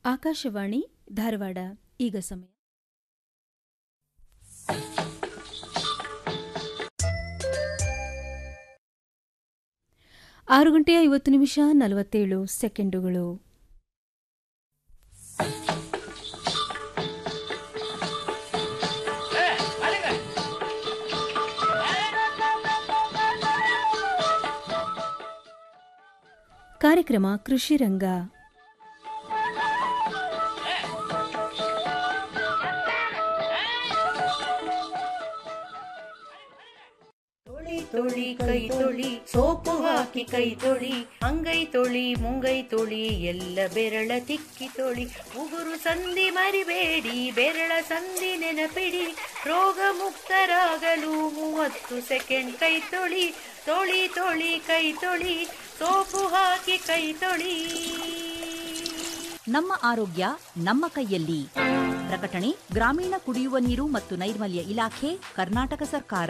ಆಕಾಶವಾಣಿ ಧಾರವಾಡ ಈಗ ಸಮಯ ಆರು ಗಂಟೆ ಐವತ್ತು ನಿಮಿಷ ನಲವತ್ತೇಳು ಸೆಕೆಂಡುಗಳು ಕಾರ್ಯಕ್ರಮ ಕೃಷಿ ರಂಗ ತೊಳಿ ತೊಳಿ ಕೈ ತೊಳಿ ಸೋಪು ಹಾಕಿ ಕೈ ತೊಳಿ ಅಂಗೈ ತೊಳಿ ಮುಂಗೈ ತೊಳಿ ಎಲ್ಲ ಬೆರಳ ತಿಕ್ಕಿ ತೊಳಿ ಉಗುರು ಸಂಧಿ ಮರಿಬೇಡಿ ಬೆರಳ ಸಂಧಿ ನೆನಪಿಡಿ ರೋಗ ಮುಕ್ತರಾಗಲು ಮೂವತ್ತು ಸೆಕೆಂಡ್ ಕೈ ತೊಳಿ ತೊಳಿ ತೊಳಿ ಕೈ ತೊಳಿ ಸೋಪು ಹಾಕಿ ಕೈ ತೊಳಿ ನಮ್ಮ ಆರೋಗ್ಯ ನಮ್ಮ ಕೈಯಲ್ಲಿ ಪ್ರಕಟಣೆ ಗ್ರಾಮೀಣ ಕುಡಿಯುವ ನೀರು ಮತ್ತು ನೈರ್ಮಲ್ಯ ಇಲಾಖೆ ಕರ್ನಾಟಕ ಸರ್ಕಾರ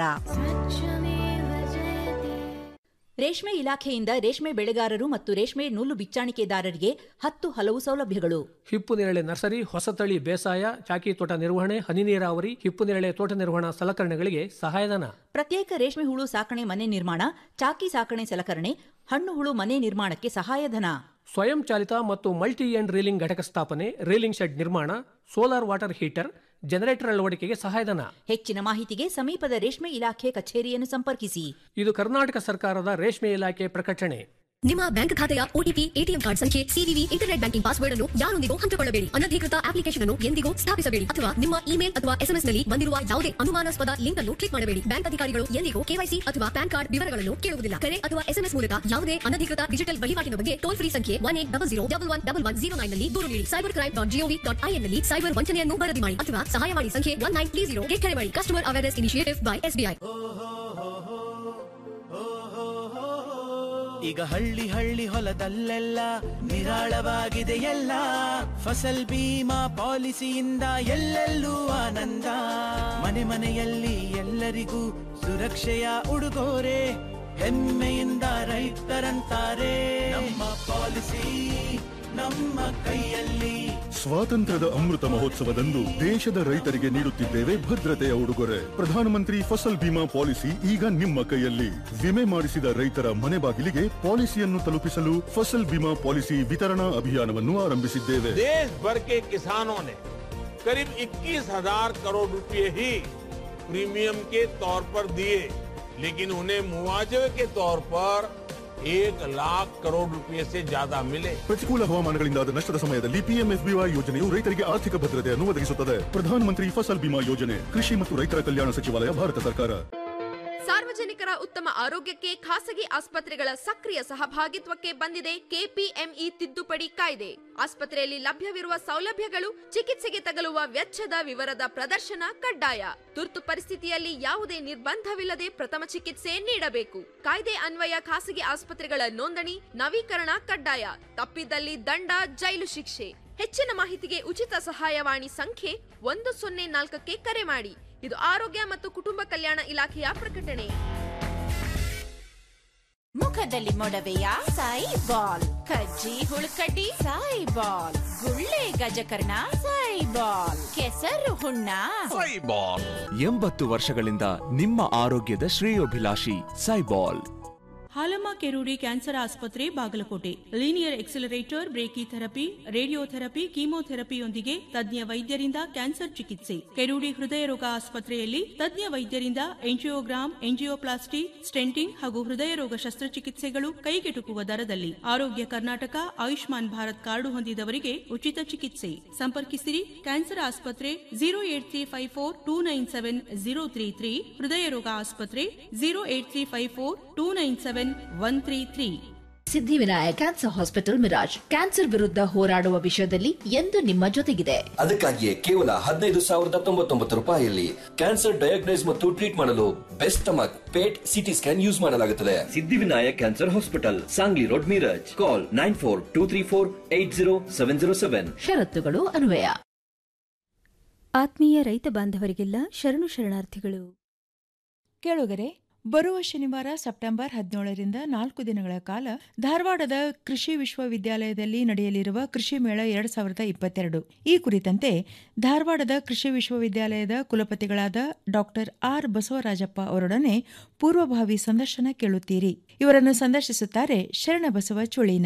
ರೇಷ್ಮೆ ಇಲಾಖೆಯಿಂದ ರೇಷ್ಮೆ ಬೆಳೆಗಾರರು ಮತ್ತು ರೇಷ್ಮೆ ನೂಲು ಬಿಚ್ಚಾಣಿಕೆದಾರರಿಗೆ ಹತ್ತು ಹಲವು ಸೌಲಭ್ಯಗಳು ಹಿಪ್ಪು ನೇರಳೆ ನರ್ಸರಿ ಹೊಸತಳಿ ಬೇಸಾಯ ಚಾಕಿ ತೋಟ ನಿರ್ವಹಣೆ ಹನಿ ನೀರಾವರಿ ಹಿಪ್ಪು ನೇರಳೆ ತೋಟ ನಿರ್ವಹಣಾ ಸಲಕರಣೆಗಳಿಗೆ ಸಹಾಯಧನ ಪ್ರತ್ಯೇಕ ರೇಷ್ಮೆ ಹುಳು ಸಾಕಣೆ ಮನೆ ನಿರ್ಮಾಣ ಚಾಕಿ ಸಾಕಣೆ ಸಲಕರಣೆ ಹಣ್ಣು ಹುಳು ಮನೆ ನಿರ್ಮಾಣಕ್ಕೆ ಸಹಾಯಧನ ಸ್ವಯಂ ಚಾಲಿತ ಮತ್ತು ಮಲ್ಟಿ ಎಂಡ್ ರೀಲಿಂಗ್ ಘಟಕ ಸ್ಥಾಪನೆ ರೀಲಿಂಗ್ ಶೆಡ್ ನಿರ್ಮಾಣ ಸೋಲಾರ್ ವಾಟರ್ ಹೀಟರ್ ಜನರೇಟರ್ ಅಳವಡಿಕೆಗೆ ಸಹಾಯಧನ ಹೆಚ್ಚಿನ ಮಾಹಿತಿಗೆ ಸಮೀಪದ ರೇಷ್ಮೆ ಇಲಾಖೆ ಕಚೇರಿಯನ್ನು ಸಂಪರ್ಕಿಸಿ ಇದು ಕರ್ನಾಟಕ ಸರ್ಕಾರದ ರೇಷ್ಮೆ ಇಲಾಖೆ ಪ್ರಕಟಣೆ ನಿಮ್ಮ ಬ್ಯಾಂಕ್ ಖಾತೆಯ ಒಟಿಪಿ ಎಟಿಎಂ ಕಾರ್ಡ್ ಸಂಖ್ಯೆ ಸಿವಿವಿ ಇಂಟರ್ನೆಟ್ ಬ್ಯಾಂಕಿಂಗ್ ಪಾಸ್ವರ್ಡ್ ಅನ್ನು ಯಾರೊಂದಿಗೂ ಹಂಚಿಕೊಳ್ಳಬೇಡಿ ಅನಧಿಕೃತ ಅಪ್ಲಿಕೇಶನ್ ಅನ್ನು ಎಂದಿಗೂ ಸ್ಥಾಪಿಸಬೇಡಿ ಅಥವಾ ನಿಮ್ಮ ಇಮೇಲ್ ಅಥವಾ ಎಸ್ಎಂಎಸ್ ನಲ್ಲಿ ಬಂದಿರುವ ಯಾವುದೇ ಅನುಮಾನಾಸ್ಪದ ಲಿಂಕ್ ಅನ್ನು ಕ್ಲಿಕ್ ಮಾಡಬೇಡಿ ಬ್ಯಾಂಕ್ ಅಧಿಕಾರಿಗಳು ಎಂದಿಗೂ ಕೆವೈಸಿ ಅಥವಾ ಪ್ಯಾನ್ ಕಾರ್ಡ್ ವಿವರಗಳನ್ನು ಕೇಳುವುದಿಲ್ಲ ಕರೆ ಅಥವಾ ಎಸ್ಎಂಎಸ್ ಮೂಲಕ ಯಾವುದೇ ಅನಧಿಕೃತ ಡಿಜಿಟಲ್ ವಹಿವಾಟಿನ ಬಗ್ಗೆ ಟೋಲ್ ಫ್ರೀ ಸಂಖ್ಯೆ one eight double zero double one double one zero nine ನಲ್ಲಿ ದೂರು ನೀಡಿ cyber crime dot GOV dot IN ನಲ್ಲಿ ಸೈಬರ್ ವಂಚನೆಯನ್ನು ವರದಿ ಮಾಡಿ ಅಥವಾ ಸಹಾಯವಾಣಿ ಸಂಖ್ಯೆ ಒನ್ ನೈನ್ ತ್ರೀ ಜೀರೋ ಕರೆ ಮಾಡಿ customer awareness initiative by SBI ಈಗ ಹಳ್ಳಿ ಹಳ್ಳಿ ಹೊಲದಲ್ಲೆಲ್ಲ ನಿರಾಳವಾಗಿದೆ ಎಲ್ಲ ಫಸಲ್ ಬೀಮಾ ಪಾಲಿಸಿಯಿಂದ ಎಲ್ಲೆಲ್ಲೂ ಆನಂದ ಮನೆ ಮನೆಯಲ್ಲಿ ಎಲ್ಲರಿಗೂ ಸುರಕ್ಷೆಯ ಉಡುಗೊರೆ ಹೆಮ್ಮೆಯಿಂದ ರೈತರಂತಾರೆ ನಮ್ಮ ಪಾಲಿಸಿ ನಮ್ಮ ಕೈಯಲ್ಲಿ ಸ್ವಾತಂತ್ರ್ಯದ ಅಮೃತ ಮಹೋತ್ಸವದಂದು ದೇಶದ ರೈತರಿಗೆ ನೀಡುತ್ತಿದ್ದೇವೆ ಭದ್ರತೆಯ ಉಡುಗೊರೆ ಪ್ರಧಾನಮಂತ್ರಿ ಫಸಲ್ ಬಿಮಾ ಪಾಲಿಸಿ ಈಗ ನಿಮ್ಮ ಕೈಯಲ್ಲಿ ವಿಮೆ ಮಾಡಿಸಿದ ರೈತರ ಮನೆ ಬಾಗಿಲಿಗೆ ಪಾಲಿಸಿಯನ್ನು ತಲುಪಿಸಲು ಫಸಲ್ ಬಿಮಾ ಪಾಲಿಸಿ ವಿತರಣಾ ಅಭಿಯಾನವನ್ನು ಆರಂಭಿಸಿದ್ದೇವೆ देश भर के किसानों ने करीब 21,000 करोड़ रुपए ही प्रीमियम के तौर पर दिए लेकिन उन्हें मुआवजे के तौर पर एक लाख करोड़ रुपए से ज्यादा मिले ಪ್ರತಿಕೂಲ ಹವಾಮಾನಗಳಿಂದಾದ ನಷ್ಟದ ಸಮಯದಲ್ಲಿ ಪಿಎಂಎಫ್ಬಿವೈ ಯೋಜನೆಯು ರೈತರಿಗೆ ಆರ್ಥಿಕ ಭದ್ರತೆಯನ್ನು ಒದಗಿಸುತ್ತದೆ ಪ್ರಧಾನಮಂತ್ರಿ ಫಸಲ್ ಬಿಮಾ ಯೋಜನೆ ಕೃಷಿ ಮತ್ತು ರೈತರ ಕಲ್ಯಾಣ ಸಚಿವಾಲಯ ಭಾರತ ಸರ್ಕಾರ ಸಾರ್ವಜನಿಕರ ಉತ್ತಮ ಆರೋಗ್ಯಕ್ಕೆ ಖಾಸಗಿ ಆಸ್ಪತ್ರೆಗಳ ಸಕ್ರಿಯ ಸಹಭಾಗಿತ್ವಕ್ಕೆ ಬಂದಿದೆ ಕೆಪಿಎಂಇ ತಿದ್ದುಪಡಿ ಕಾಯ್ದೆ ಆಸ್ಪತ್ರೆಯಲ್ಲಿ ಲಭ್ಯವಿರುವ ಸೌಲಭ್ಯಗಳು ಚಿಕಿತ್ಸೆಗೆ ತಗಲುವ ವೆಚ್ಚದ ವಿವರದ ಪ್ರದರ್ಶನ ಕಡ್ಡಾಯ ತುರ್ತು ಪರಿಸ್ಥಿತಿಯಲ್ಲಿ ಯಾವುದೇ ನಿರ್ಬಂಧವಿಲ್ಲದೆ ಪ್ರಥಮ ಚಿಕಿತ್ಸೆ ನೀಡಬೇಕು ಕಾಯ್ದೆ ಅನ್ವಯ ಖಾಸಗಿ ಆಸ್ಪತ್ರೆಗಳ ನೋಂದಣಿ ನವೀಕರಣ ಕಡ್ಡಾಯ ತಪ್ಪಿದಲ್ಲಿ ದಂಡ ಜೈಲು ಶಿಕ್ಷೆ ಹೆಚ್ಚಿನ ಮಾಹಿತಿಗೆ ಉಚಿತ ಸಹಾಯವಾಣಿ ಸಂಖ್ಯೆ ಒಂದು ಸೊನ್ನೆ ನಾಲ್ಕಕ್ಕೆ ಕರೆ ಮಾಡಿ ಇದು ಆರೋಗ್ಯ ಮತ್ತು ಕುಟುಂಬ ಕಲ್ಯಾಣ ಇಲಾಖೆಯ ಪ್ರಕಟಣೆ ಮುಖದಲ್ಲಿ ಮೊಡವೆಯ ಸಾಯಿ ಬಾಲ್ ಕಜ್ಜಿ ಹುಳುಕಡ್ಡಿ ಸಾಯಿ ಬಾಲ್ ಗುಳ್ಳೆ ಗಜಕರ್ಣ ಸಾಯಿ ಬಾಲ್ ಕೆಸರು ಹುಣ್ಣ ಎಂಬತ್ತು ವರ್ಷಗಳಿಂದ ನಿಮ್ಮ ಆರೋಗ್ಯದ ಶ್ರೇಯೋಭಿಲಾಷಿ ಸೈಬಾಲ್ ಹಾಲಮ್ಮ ಕೆರೂಡಿ ಕ್ಯಾನ್ಸರ್ ಆಸ್ಪತ್ರೆ Bagalkote linear accelerator brachytherapy radiotherapy ಕೀಮೋಥೆರಪಿಯೊಂದಿಗೆ ತಜ್ಞ ವೈದ್ಯರಿಂದ ಕ್ಯಾನ್ಸರ್ ಚಿಕಿತ್ಸೆ ಕೆರೂಡಿ ಹೃದಯ ರೋಗ ಆಸ್ಪತ್ರೆಯಲ್ಲಿ ತಜ್ಞ ವೈದ್ಯರಿಂದ ಎಂಜಿಯೋಗ್ರಾಮ್ ಎಂಜಿಯೋಪ್ಲಾಸ್ಟಿ ಸ್ಟೆಂಟಿಂಗ್ ಹಾಗೂ ಹೃದಯ ರೋಗ ಶಸ್ತ್ರಚಿಕಿತ್ಸೆಗಳು ಕೈಗೆಟುಕುವ ದರದಲ್ಲಿ ಆರೋಗ್ಯ ಕರ್ನಾಟಕ ಆಯುಷ್ಮಾನ್ ಭಾರತ್ ಕಾರ್ಡು ಹೊಂದಿದವರಿಗೆ ಉಚಿತ ಚಿಕಿತ್ಸೆ ಸಂಪರ್ಕಿಸಿರಿ ಕ್ಯಾನ್ಸರ್ ಆಸ್ಪತ್ರೆ zero eight three five four two nine seven zero three three ಹೃದಯ ರೋಗ ಆಸ್ಪತ್ರೆ zero eight three five four two nine seven one three three Siddhivinayak cancer hospital Miraj cancer ವಿರುದ್ಧ ಹೋರಾಡುವ ವಿಷಯದಲ್ಲಿ ಎಂದು ನಿಮ್ಮ ಜೊತೆಗಿದೆ ಅದಕ್ಕಾಗಿಯೇ ಕೇವಲ ಹದಿನೈದು ಸಾವಿರದ ತೊಂಬತ್ತೊಂಬತ್ತು ರೂಪಾಯಿಯಲ್ಲಿ ಕ್ಯಾನ್ಸರ್ ಡಯಾಗ್ನೈಸ್ ಮತ್ತು ಟ್ರೀಟ್ ಮಾಡಲು best stomach PET CT scan use ಮಾಡಲಾಗುತ್ತದೆ Siddhivinayak cancer hospital Sangli road Miraj call nine four two three four eight zero seven zero seven ಷರತ್ತುಗಳು ಅನ್ವಯ ಆತ್ಮೀಯ ರೈತ ಬಾಂಧವರಿಗೆಲ್ಲ ಶರಣು ಶರಣಾರ್ಥಿಗಳು ಕೇಳುಗರೆ ಬರುವ ಶನಿವಾರ ಸೆಪ್ಟೆಂಬರ್ ಹದಿನೇಳರಿಂದ ನಾಲ್ಕು ದಿನಗಳ ಕಾಲ ಧಾರವಾಡದ ಕೃಷಿ ವಿಶ್ವವಿದ್ಯಾಲಯದಲ್ಲಿ ನಡೆಯಲಿರುವ ಕೃಷಿ ಮೇಳ ಎರಡ್ ಸಾವಿರದ ಇಪ್ಪತ್ತೆರಡು ಈ ಕುರಿತಂತೆ ಧಾರವಾಡದ ಕೃಷಿ ವಿಶ್ವವಿದ್ಯಾಲಯದ ಕುಲಪತಿಗಳಾದ ಡಾಕ್ಟರ್ ಆರ್ ಬಸವರಾಜಪ್ಪ ಅವರೊಡನೆ ಪೂರ್ವಭಾವಿ ಸಂದರ್ಶನ ಕೇಳುತ್ತೀರಿ ಇವರನ್ನು ಸಂದರ್ಶಿಸುತ್ತಾರೆ ಶರಣಬಸವ ಚುಳೀನ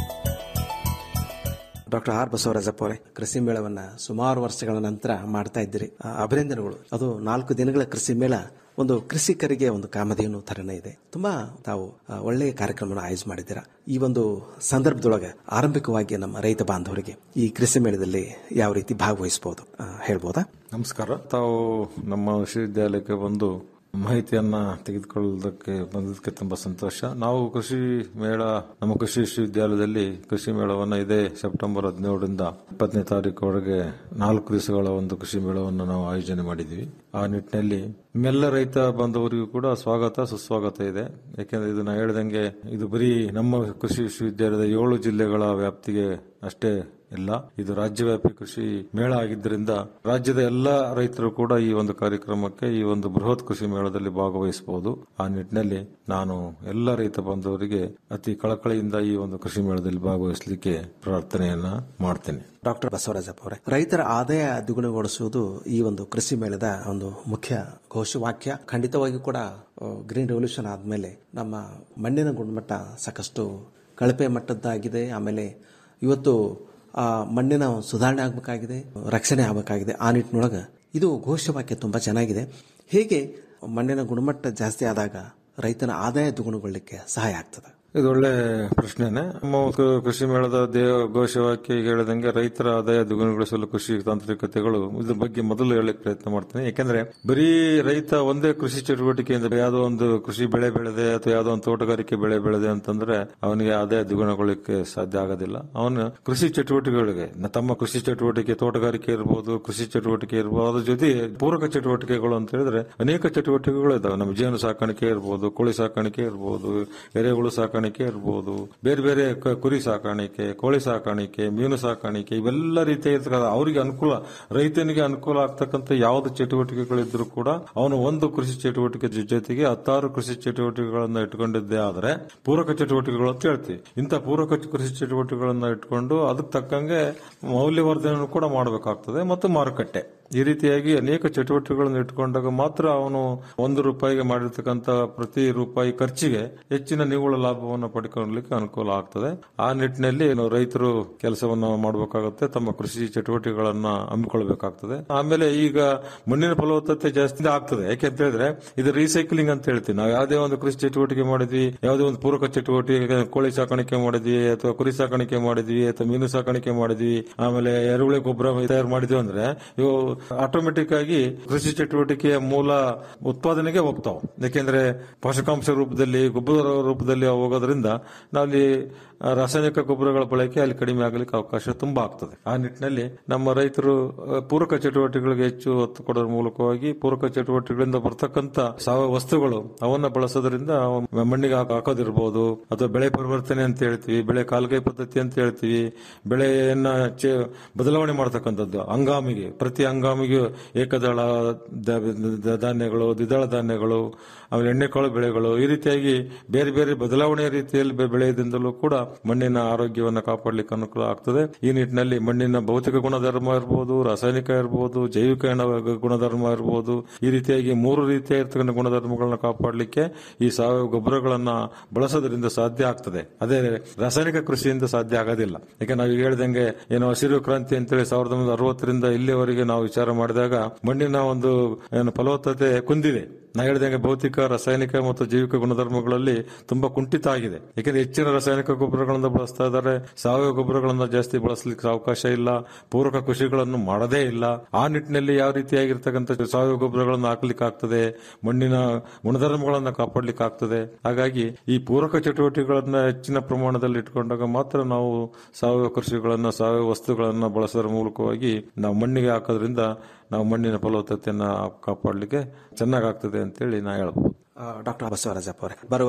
ಡಾಕ್ಟರ್ ಆರ್ ಬಸವರಾಜಪ್ಪ ಅವರೇ ಕೃಷಿ ಮೇಳವನ್ನ ಸುಮಾರು ವರ್ಷಗಳ ನಂತರ ಮಾಡ್ತಾ ಇದ್ದೀರಿ ಆ, ಅಭಿನಂದನೆಗಳು ಅದು ನಾಲ್ಕು ದಿನಗಳ ಕೃಷಿ ಮೇಳ ಒಂದು ಕೃಷಿಕರಿಗೆ ಒಂದು ಕಾಮಧೇನು ಥರನೇ ಇದೆ ತುಂಬಾ ತಾವು ಆ, ಒಳ್ಳೆಯ ಕಾರ್ಯಕ್ರಮವನ್ನು ಆಯೋಜನೆ ಮಾಡಿದ್ದೀರಾ ಈ ಒಂದು ಸಂದರ್ಭದೊಳಗೆ ಆರಂಭಿಕವಾಗಿ ನಮ್ಮ ರೈತ ಬಾಂಧವರಿಗೆ ಈ ಕೃಷಿ ಮೇಳದಲ್ಲಿ ಯಾವ ರೀತಿ ಭಾಗವಹಿಸಬಹುದು ಹೇಳ್ಬೋದಾ ನಮಸ್ಕಾರ ತಾವು ನಮ್ಮ ವಿಶ್ವವಿದ್ಯಾಲಯಕ್ಕೆ ಬಂದು ಮಾಹಿತಿಯನ್ನ ತೆಗೆದುಕೊಳ್ಳೋದಕ್ಕೆ ಬಂದಿದ್ದಕ್ಕೆ ತುಂಬಾ ಸಂತೋಷ ನಾವು ಕೃಷಿ ಮೇಳ ನಮ್ಮ ಕೃಷಿ ವಿಶ್ವವಿದ್ಯಾಲಯದಲ್ಲಿ ಕೃಷಿ ಮೇಳವನ್ನು ಇದೇ ಸೆಪ್ಟೆಂಬರ್ ಹದಿನೇಳರಿಂದ ಇಪ್ಪತ್ತನೇ ತಾರೀಕುವರೆಗೆ ನಾಲ್ಕು ದಿವಸಗಳ ಒಂದು ಕೃಷಿ ಮೇಳವನ್ನು ನಾವು ಆಯೋಜನೆ ಮಾಡಿದ್ವಿ ಆ ನಿಟ್ಟಿನಲ್ಲಿ ನಿಮ್ಮೆಲ್ಲ ರೈತ ಬಾಂಧವರಿಗೂ ಕೂಡ ಸ್ವಾಗತ ಸುಸ್ವಾಗತ ಇದೆ ಯಾಕೆಂದ್ರೆ ಇದು ನಾ ಹೇಳ್ದಂಗೆ ಇದು ಬರೀ ನಮ್ಮ ಕೃಷಿ ವಿಶ್ವವಿದ್ಯಾಲಯದ ಏಳು ಜಿಲ್ಲೆಗಳ ವ್ಯಾಪ್ತಿಗೆ ಅಷ್ಟೇ ಇಲ್ಲ ಇದು ರಾಜ್ಯವ್ಯಾಪಿ ಕೃಷಿ ಮೇಳ ಆಗಿದ್ದರಿಂದ ರಾಜ್ಯದ ಎಲ್ಲಾ ರೈತರು ಕೂಡ ಈ ಒಂದು ಕಾರ್ಯಕ್ರಮಕ್ಕೆ ಈ ಒಂದು ಬೃಹತ್ ಕೃಷಿ ಮೇಳದಲ್ಲಿ ಭಾಗವಹಿಸಬಹುದು ಆ ನಿಟ್ಟಿನಲ್ಲಿ ನಾನು ಎಲ್ಲ ರೈತ ಬಾಂಧವರಿಗೆ ಅತಿ ಕಳಕಳಿಯಿಂದ ಈ ಒಂದು ಕೃಷಿ ಮೇಳದಲ್ಲಿ ಭಾಗವಹಿಸಲಿಕ್ಕೆ ಪ್ರಾರ್ಥನೆಯನ್ನ ಮಾಡ್ತೇನೆ ಡಾಕ್ಟರ್ ಬಸವರಾಜಪ್ಪ ಅವರೇ ರೈತರ ಆದಾಯ ದ್ವಿಗುಣಗೊಳಿಸುವುದು ಈ ಒಂದು ಕೃಷಿ ಮೇಳದ ಒಂದು ಮುಖ್ಯ ಘೋಷವಾಕ್ಯ ಖಂಡಿತವಾಗಿ ಕೂಡ ಗ್ರೀನ್ ರೆವಲ್ಯೂಷನ್ ಆದ್ಮೇಲೆ ನಮ್ಮ ಮಣ್ಣಿನ ಗುಣಮಟ್ಟ ಸಾಕಷ್ಟು ಕಳಪೆ ಮಟ್ಟದ್ದಾಗಿದೆ ಆಮೇಲೆ ಇವತ್ತು ಆ ಮಣ್ಣಿನ ಸುಧಾರಣೆ ಆಗಬೇಕಾಗಿದೆ ರಕ್ಷಣೆ ಆಗಬೇಕಾಗಿದೆ ಆ ನಿಟ್ಟಿನೊಳಗೆ ಇದು ಘೋಷವಾಕ್ಯ ತುಂಬಾ ಚೆನ್ನಾಗಿದೆ ಹೇಗೆ ಮಣ್ಣಿನ ಗುಣಮಟ್ಟ ಜಾಸ್ತಿ ಆದಾಗ ರೈತನ ಆದಾಯ ದ್ವಿಗುಣಗೊಳ್ಳಲಿಕ್ಕೆ ಸಹಾಯ ಆಗ್ತದೆ ಇದು ಒಳ್ಳೆ ಪ್ರಶ್ನೆನೆ ನಮ್ಮ ಕ- ಕೃಷಿ ಮೇಳದ ದೇವ ಘೋಷವಾಕ್ಯ ಈಗ ಹೇಳಿದಂಗೆ ರೈತರ ಆದಾಯ ದ್ವಿಗುಣಗೊಳಿಸಲು ಕೃಷಿ ತಾಂತ್ರಿಕತೆಗಳು ಇದ್ರ ಬಗ್ಗೆ ಮೊದಲು ಹೇಳಕ್ ಪ್ರಯತ್ನ ಮಾಡ್ತೇನೆ ಯಾಕಂದ್ರೆ ಬರೀ ರೈತ ಒಂದೇ ಕೃಷಿ ಚಟುವಟಿಕೆಯಿಂದ ಯಾವುದೋ ಒಂದು ಕೃಷಿ ಬೆಳೆ ಬೆಳೆದೆ ಅಥವಾ ಯಾವುದೋ ಒಂದು ತೋಟಗಾರಿಕೆ ಬೆಳೆ ಬೆಳೆದೆ ಅಂತಂದ್ರೆ ಅವನಿಗೆ ಆದಾಯ ದ್ವಿಗುಣಗೊಳ್ಳಲಿಕ್ಕೆ ಸಾಧ್ಯ ಆಗೋದಿಲ್ಲ ಅವನು ಕೃಷಿ ಚಟುವಟಿಕೆಗಳಿಗೆ ನ- ತಮ್ಮ ಕೃಷಿ ಚಟುವಟಿಕೆ ತೋಟಗಾರಿಕೆ ಇರಬಹುದು ಕೃಷಿ ಚಟುವಟಿಕೆ ಇರಬಹುದು ಅದ್ರ ಜೊತೆ ಪೂರಕ ಚಟುವಟಿಕೆಗಳು ಅಂತ ಹೇಳಿದ್ರೆ ಅನೇಕ ಚಟುವಟಿಕೆಗಳು ಇದಾವೆ ನಮ್ಮ ಜೇನು ಸಾಕಾಣಿಕೆ ಇರಬಹುದು ಕೋಳಿ ಸಾಕಾಣಿಕೆ ಇರಬಹುದು ಎರೆಹುಳು ಸಾಕಾಣಿಕೆ ಇರಬಹುದು ಬೇರೆ ಬೇರೆ ಕ- ಕುರಿ ಸಾಕಾಣಿಕೆ ಕೋಳಿ ಸಾಕಾಣಿಕೆ ಮೀನು ಸಾಕಾಣಿಕೆ ಇವೆಲ್ಲ ರೀತಿಯ ಇರ್ತಕ್ಕಂಥ ಅವರಿಗೆ ಅನುಕೂಲ ರೈತನಿಗೆ ಅನುಕೂಲ ಆಗ್ತಕ್ಕಂಥ ಯಾವ್ದು ಚಟುವಟಿಕೆಗಳಿದ್ರು ಕೂಡ ಅವನು ಒಂದು ಕೃಷಿ ಚಟುವಟಿಕೆ ಜೊ- ಜೊತೆಗೆ ಹತ್ತಾರು ಕೃಷಿ ಚಟುವಟಿಕೆಗಳನ್ನ ಇಟ್ಕೊಂಡಿದ್ದೇ ಆದ್ರೆ ಪೂರಕ ಚಟುವಟಿಕೆಗಳು ಅಂತ ಹೇಳ್ತೀವಿ ಇಂಥ ಪೂರಕ ಕೃಷಿ ಚಟುವಟಿಕೆಗಳನ್ನ ಇಟ್ಕೊಂಡು ಅದಕ್ಕೆ ತಕ್ಕಂಗೆ ಮೌಲ್ಯವರ್ಧನೆ ಕೂಡ ಮಾಡಬೇಕಾಗ್ತದೆ ಮತ್ತು ಮಾರುಕಟ್ಟೆ ಈ ರೀತಿಯಾಗಿ ಅನೇಕ ಚಟುವಟಿಕೆಗಳನ್ನು ಇಟ್ಕೊಂಡಾಗ ಮಾತ್ರ ಅವನು ಒಂದು ರೂಪಾಯಿಗೆ ಮಾಡಿರ್ತಕ್ಕಂಥ ಪ್ರತಿ ರೂಪಾಯಿ ಖರ್ಚಿಗೆ ಹೆಚ್ಚಿನ ನಿವ್ವಳ ಲಾಭವನ್ನು ಪಡ್ಕೊಳ್ಳಲಿಕ್ಕೆ ಅನುಕೂಲ ಆಗ್ತದೆ ಆ ನಿಟ್ಟಿನಲ್ಲಿ ಏನು ರೈತರು ಕೆಲಸವನ್ನು ಮಾಡಬೇಕಾಗುತ್ತೆ ತಮ್ಮ ಕೃಷಿ ಚಟುವಟಿಕೆಗಳನ್ನ ಹಮ್ಮಿಕೊಳ್ಬೇಕಾಗ್ತದೆ ಆಮೇಲೆ ಈಗ ಮಣ್ಣಿನ ಫಲವತ್ತತೆ ಜಾಸ್ತಿ ಆಗ್ತದೆ ಯಾಕೆ ಅಂತ ಹೇಳಿದ್ರೆ ಇದು ರೀಸೈಕ್ಲಿಂಗ್ ಅಂತ ಹೇಳ್ತೀವಿ ನಾವು ಯಾವುದೇ ಒಂದು ಕೃಷಿ ಚಟುವಟಿಕೆ ಮಾಡಿದ್ವಿ ಯಾವುದೇ ಒಂದು ಪೂರಕ ಚಟುವಟಿಕೆ ಕೋಳಿ ಸಾಕಾಣಿಕೆ ಮಾಡಿದ್ವಿ ಅಥವಾ ಕುರಿ ಸಾಕಾಣಿಕೆ ಮಾಡಿದ್ವಿ ಅಥವಾ ಮೀನು ಸಾಕಾಣಿಕೆ ಮಾಡಿದ್ವಿ ಆಮೇಲೆ ಎರೆಹುಳಿ ಗೊಬ್ಬರ ತಯಾರು ಮಾಡಿದ್ವಿ ಅಂದ್ರೆ ಇವು ಆಟೋಮೆಟಿಕ್ ಆಗಿ ಕೃಷಿ ಚಟುವಟಿಕೆಯ ಮೂಲ ಉತ್ಪಾದನೆಗೆ ಹೋಗ್ತಾವ ಯಾಕೆಂದ್ರೆ ಪೋಷಕಾಂಶ ರೂಪದಲ್ಲಿ ಗೊಬ್ಬರ ರೂಪದಲ್ಲಿ ಅವು ಹೋಗೋದ್ರಿಂದ ನಾವಲ್ಲಿ ಆ, ರಾಸಾಯನಿಕ ಗೊಬ್ಬರಗಳ ಬಳಕೆ ಅಲ್ಲಿ ಕಡಿಮೆ ಆಗಲಿಕ್ಕೆ ಅವಕಾಶ ತುಂಬಾ ಆಗ್ತದೆ ಆ ನಿಟ್ಟಿನಲ್ಲಿ ನಮ್ಮ ರೈತರು ಆ, ಪೂರಕ ಚಟುವಟಿಕೆಗಳಿಗೆ ಹೆಚ್ಚು ಒತ್ತು ಕೊಡೋದ್ರ ಮೂಲಕವಾಗಿ ಪೂರಕ ಚಟುವಟಿಕೆಗಳಿಂದ ಬರ್ತಕ್ಕಂತ ಸಾವಯವ ವಸ್ತುಗಳು ಅವನ್ನ ಬಳಸೋದ್ರಿಂದ ಅವ ಮಣ್ಣಿಗೆ ಹಾಕ್- ಹಾಕೋದಿರ್ಬೋದು ಅಥವಾ ಬೆಳೆ ಪರಿವರ್ತನೆ ಅಂತ ಹೇಳ್ತೀವಿ ಬೆಳೆ ಕಾಲ್ಗೈ ಪದ್ಧತಿ ಅಂತ ಹೇಳ್ತೀವಿ ಬೆಳೆಯನ್ನ ಚೆ- ಬದಲಾವಣೆ ಮಾಡತಕ್ಕಂಥದ್ದು ಹಂಗಾಮಿಗೆ ಪ್ರತಿ ಹಂಗಾಮಿಗೆ ಏಕದಳ ದ- ದ- ಧಾನ್ಯಗಳು ದ್ವಿದಳ ಧಾನ್ಯಗಳು ಆಮೇಲೆ ಎಣ್ಣೆಕಾಳು ಬೆಳೆಗಳು ಈ ರೀತಿಯಾಗಿ ಬೇರೆ ಬೇರೆ ಬದಲಾವಣೆ ರೀತಿಯಲ್ಲಿ ಬೆ- ಬೆಳೆಯೋದ್ರಿಂದಲೂ ಕೂಡ ಮಣ್ಣಿನ ಆರೋಗ್ಯವನ್ನು ಕಾಪಾಡಲಿಕ್ಕೆ ಅನುಕೂಲ ಆಗ್ತದೆ ಈ ನಿಟ್ಟಿನಲ್ಲಿ ಮಣ್ಣಿನ ಭೌತಿಕ ಗುಣಧರ್ಮ ಇರಬಹುದು ರಾಸಾಯನಿಕ ಇರಬಹುದು ಜೈವಿಕ ಎಣ- ಗುಣಧರ್ಮ ಇರಬಹುದು ಈ ರೀತಿಯಾಗಿ ಮೂರು ರೀತಿಯ ಇರ್ತಕ್ಕಂಥ ಗುಣಧರ್ಮಗಳನ್ನ ಕಾಪಾಡಲಿಕ್ಕೆ ಈ ಸಾವಯವ ಗೊಬ್ಬರಗಳನ್ನ ಬಳಸೋದ್ರಿಂದ ಸಾಧ್ಯ ಆಗ್ತದೆ ಅದೇ ರಾಸಾಯನಿಕ ಕೃಷಿಯಿಂದ ಸಾಧ್ಯ ಆಗೋದಿಲ್ಲ ಯಾಕೆ ನಾವು ಈಗ ಹೇಳ್ದಂಗೆ ಏನೋ ಹಸಿರು ಕ್ರಾಂತಿ ಅಂತೇಳಿ ಸಾವಿರದ ಒಂಬೈನೂರ ಅರವತ್ತರಿಂದ ಇಲ್ಲಿಯವರೆಗೆ ನಾವು ವಿಚಾರ ಮಾಡಿದಾಗ ಮಣ್ಣಿನ ಒಂದು ಏನು ಫಲವತ್ತತೆ ಕುಂದಿದೆ ನಾ ಹೇಳ್ದಂಗೆ ಭೌತಿಕ ರಾಸಾಯನಿಕ ಮತ್ತು ಜೈವಿಕ ಗುಣಧರ್ಮಗಳಲ್ಲಿ ತುಂಬಾ ಕುಂಠಿತ ಆಗಿದೆ ಯಾಕಂದ್ರೆ ಹೆಚ್ಚಿನ ರಾಸಾಯನಿಕ ಗೊಬ್ಬರಗಳನ್ನ ಬಳಸ್ತಾ ಇದ್ದಾರೆ ಸಾವಯವ ಗೊಬ್ಬರಗಳನ್ನ ಜಾಸ್ತಿ ಬಳಸಲಿಕ್ಕೆ ಅವಕಾಶ ಇಲ್ಲ ಪೂರಕ ಕೃಷಿಗಳನ್ನು ಮಾಡದೇ ಇಲ್ಲ ಆ ನಿಟ್ಟಿನಲ್ಲಿ ಯಾವ ರೀತಿಯಾಗಿರ್ತಕ್ಕಂಥ ಸಾವಯವ ಗೊಬ್ಬರಗಳನ್ನು ಹಾಕ್ಲಿಕ್ಕೆ ಆಗ್ತದೆ ಮಣ್ಣಿನ ಗುಣಧರ್ಮಗಳನ್ನ ಕಾಪಾಡ್ಲಿಕ್ಕೆ ಆಗ್ತದೆ ಹಾಗಾಗಿ ಈ ಪೂರಕ ಚಟುವಟಿಕೆಗಳನ್ನ ಹೆಚ್ಚಿನ ಪ್ರಮಾಣದಲ್ಲಿ ಇಟ್ಕೊಂಡಾಗ ಮಾತ್ರ ನಾವು ಸಾವಯವ ಕೃಷಿಗಳನ್ನ ಸಾವಯವ ವಸ್ತುಗಳನ್ನ ಬಳಸೋದ್ರ ಮೂಲಕವಾಗಿ ನಾವು ಮಣ್ಣಿಗೆ ಹಾಕೋದ್ರಿಂದ ನಾವು ಮಣ್ಣಿನ ಫಲವತ್ತತೆಯನ್ನ ಕಾಪಾಡಲಿಕ್ಕೆ ಚೆನ್ನಾಗಾಗ್ತದೆ ಅಂತೇಳಿ ನಾ ಹೇಳ್ಬೋದು ಡಾಕ್ಟರ್ ಬಸವರಾಜಪ್ಪ ಅವರೇ ಬರುವ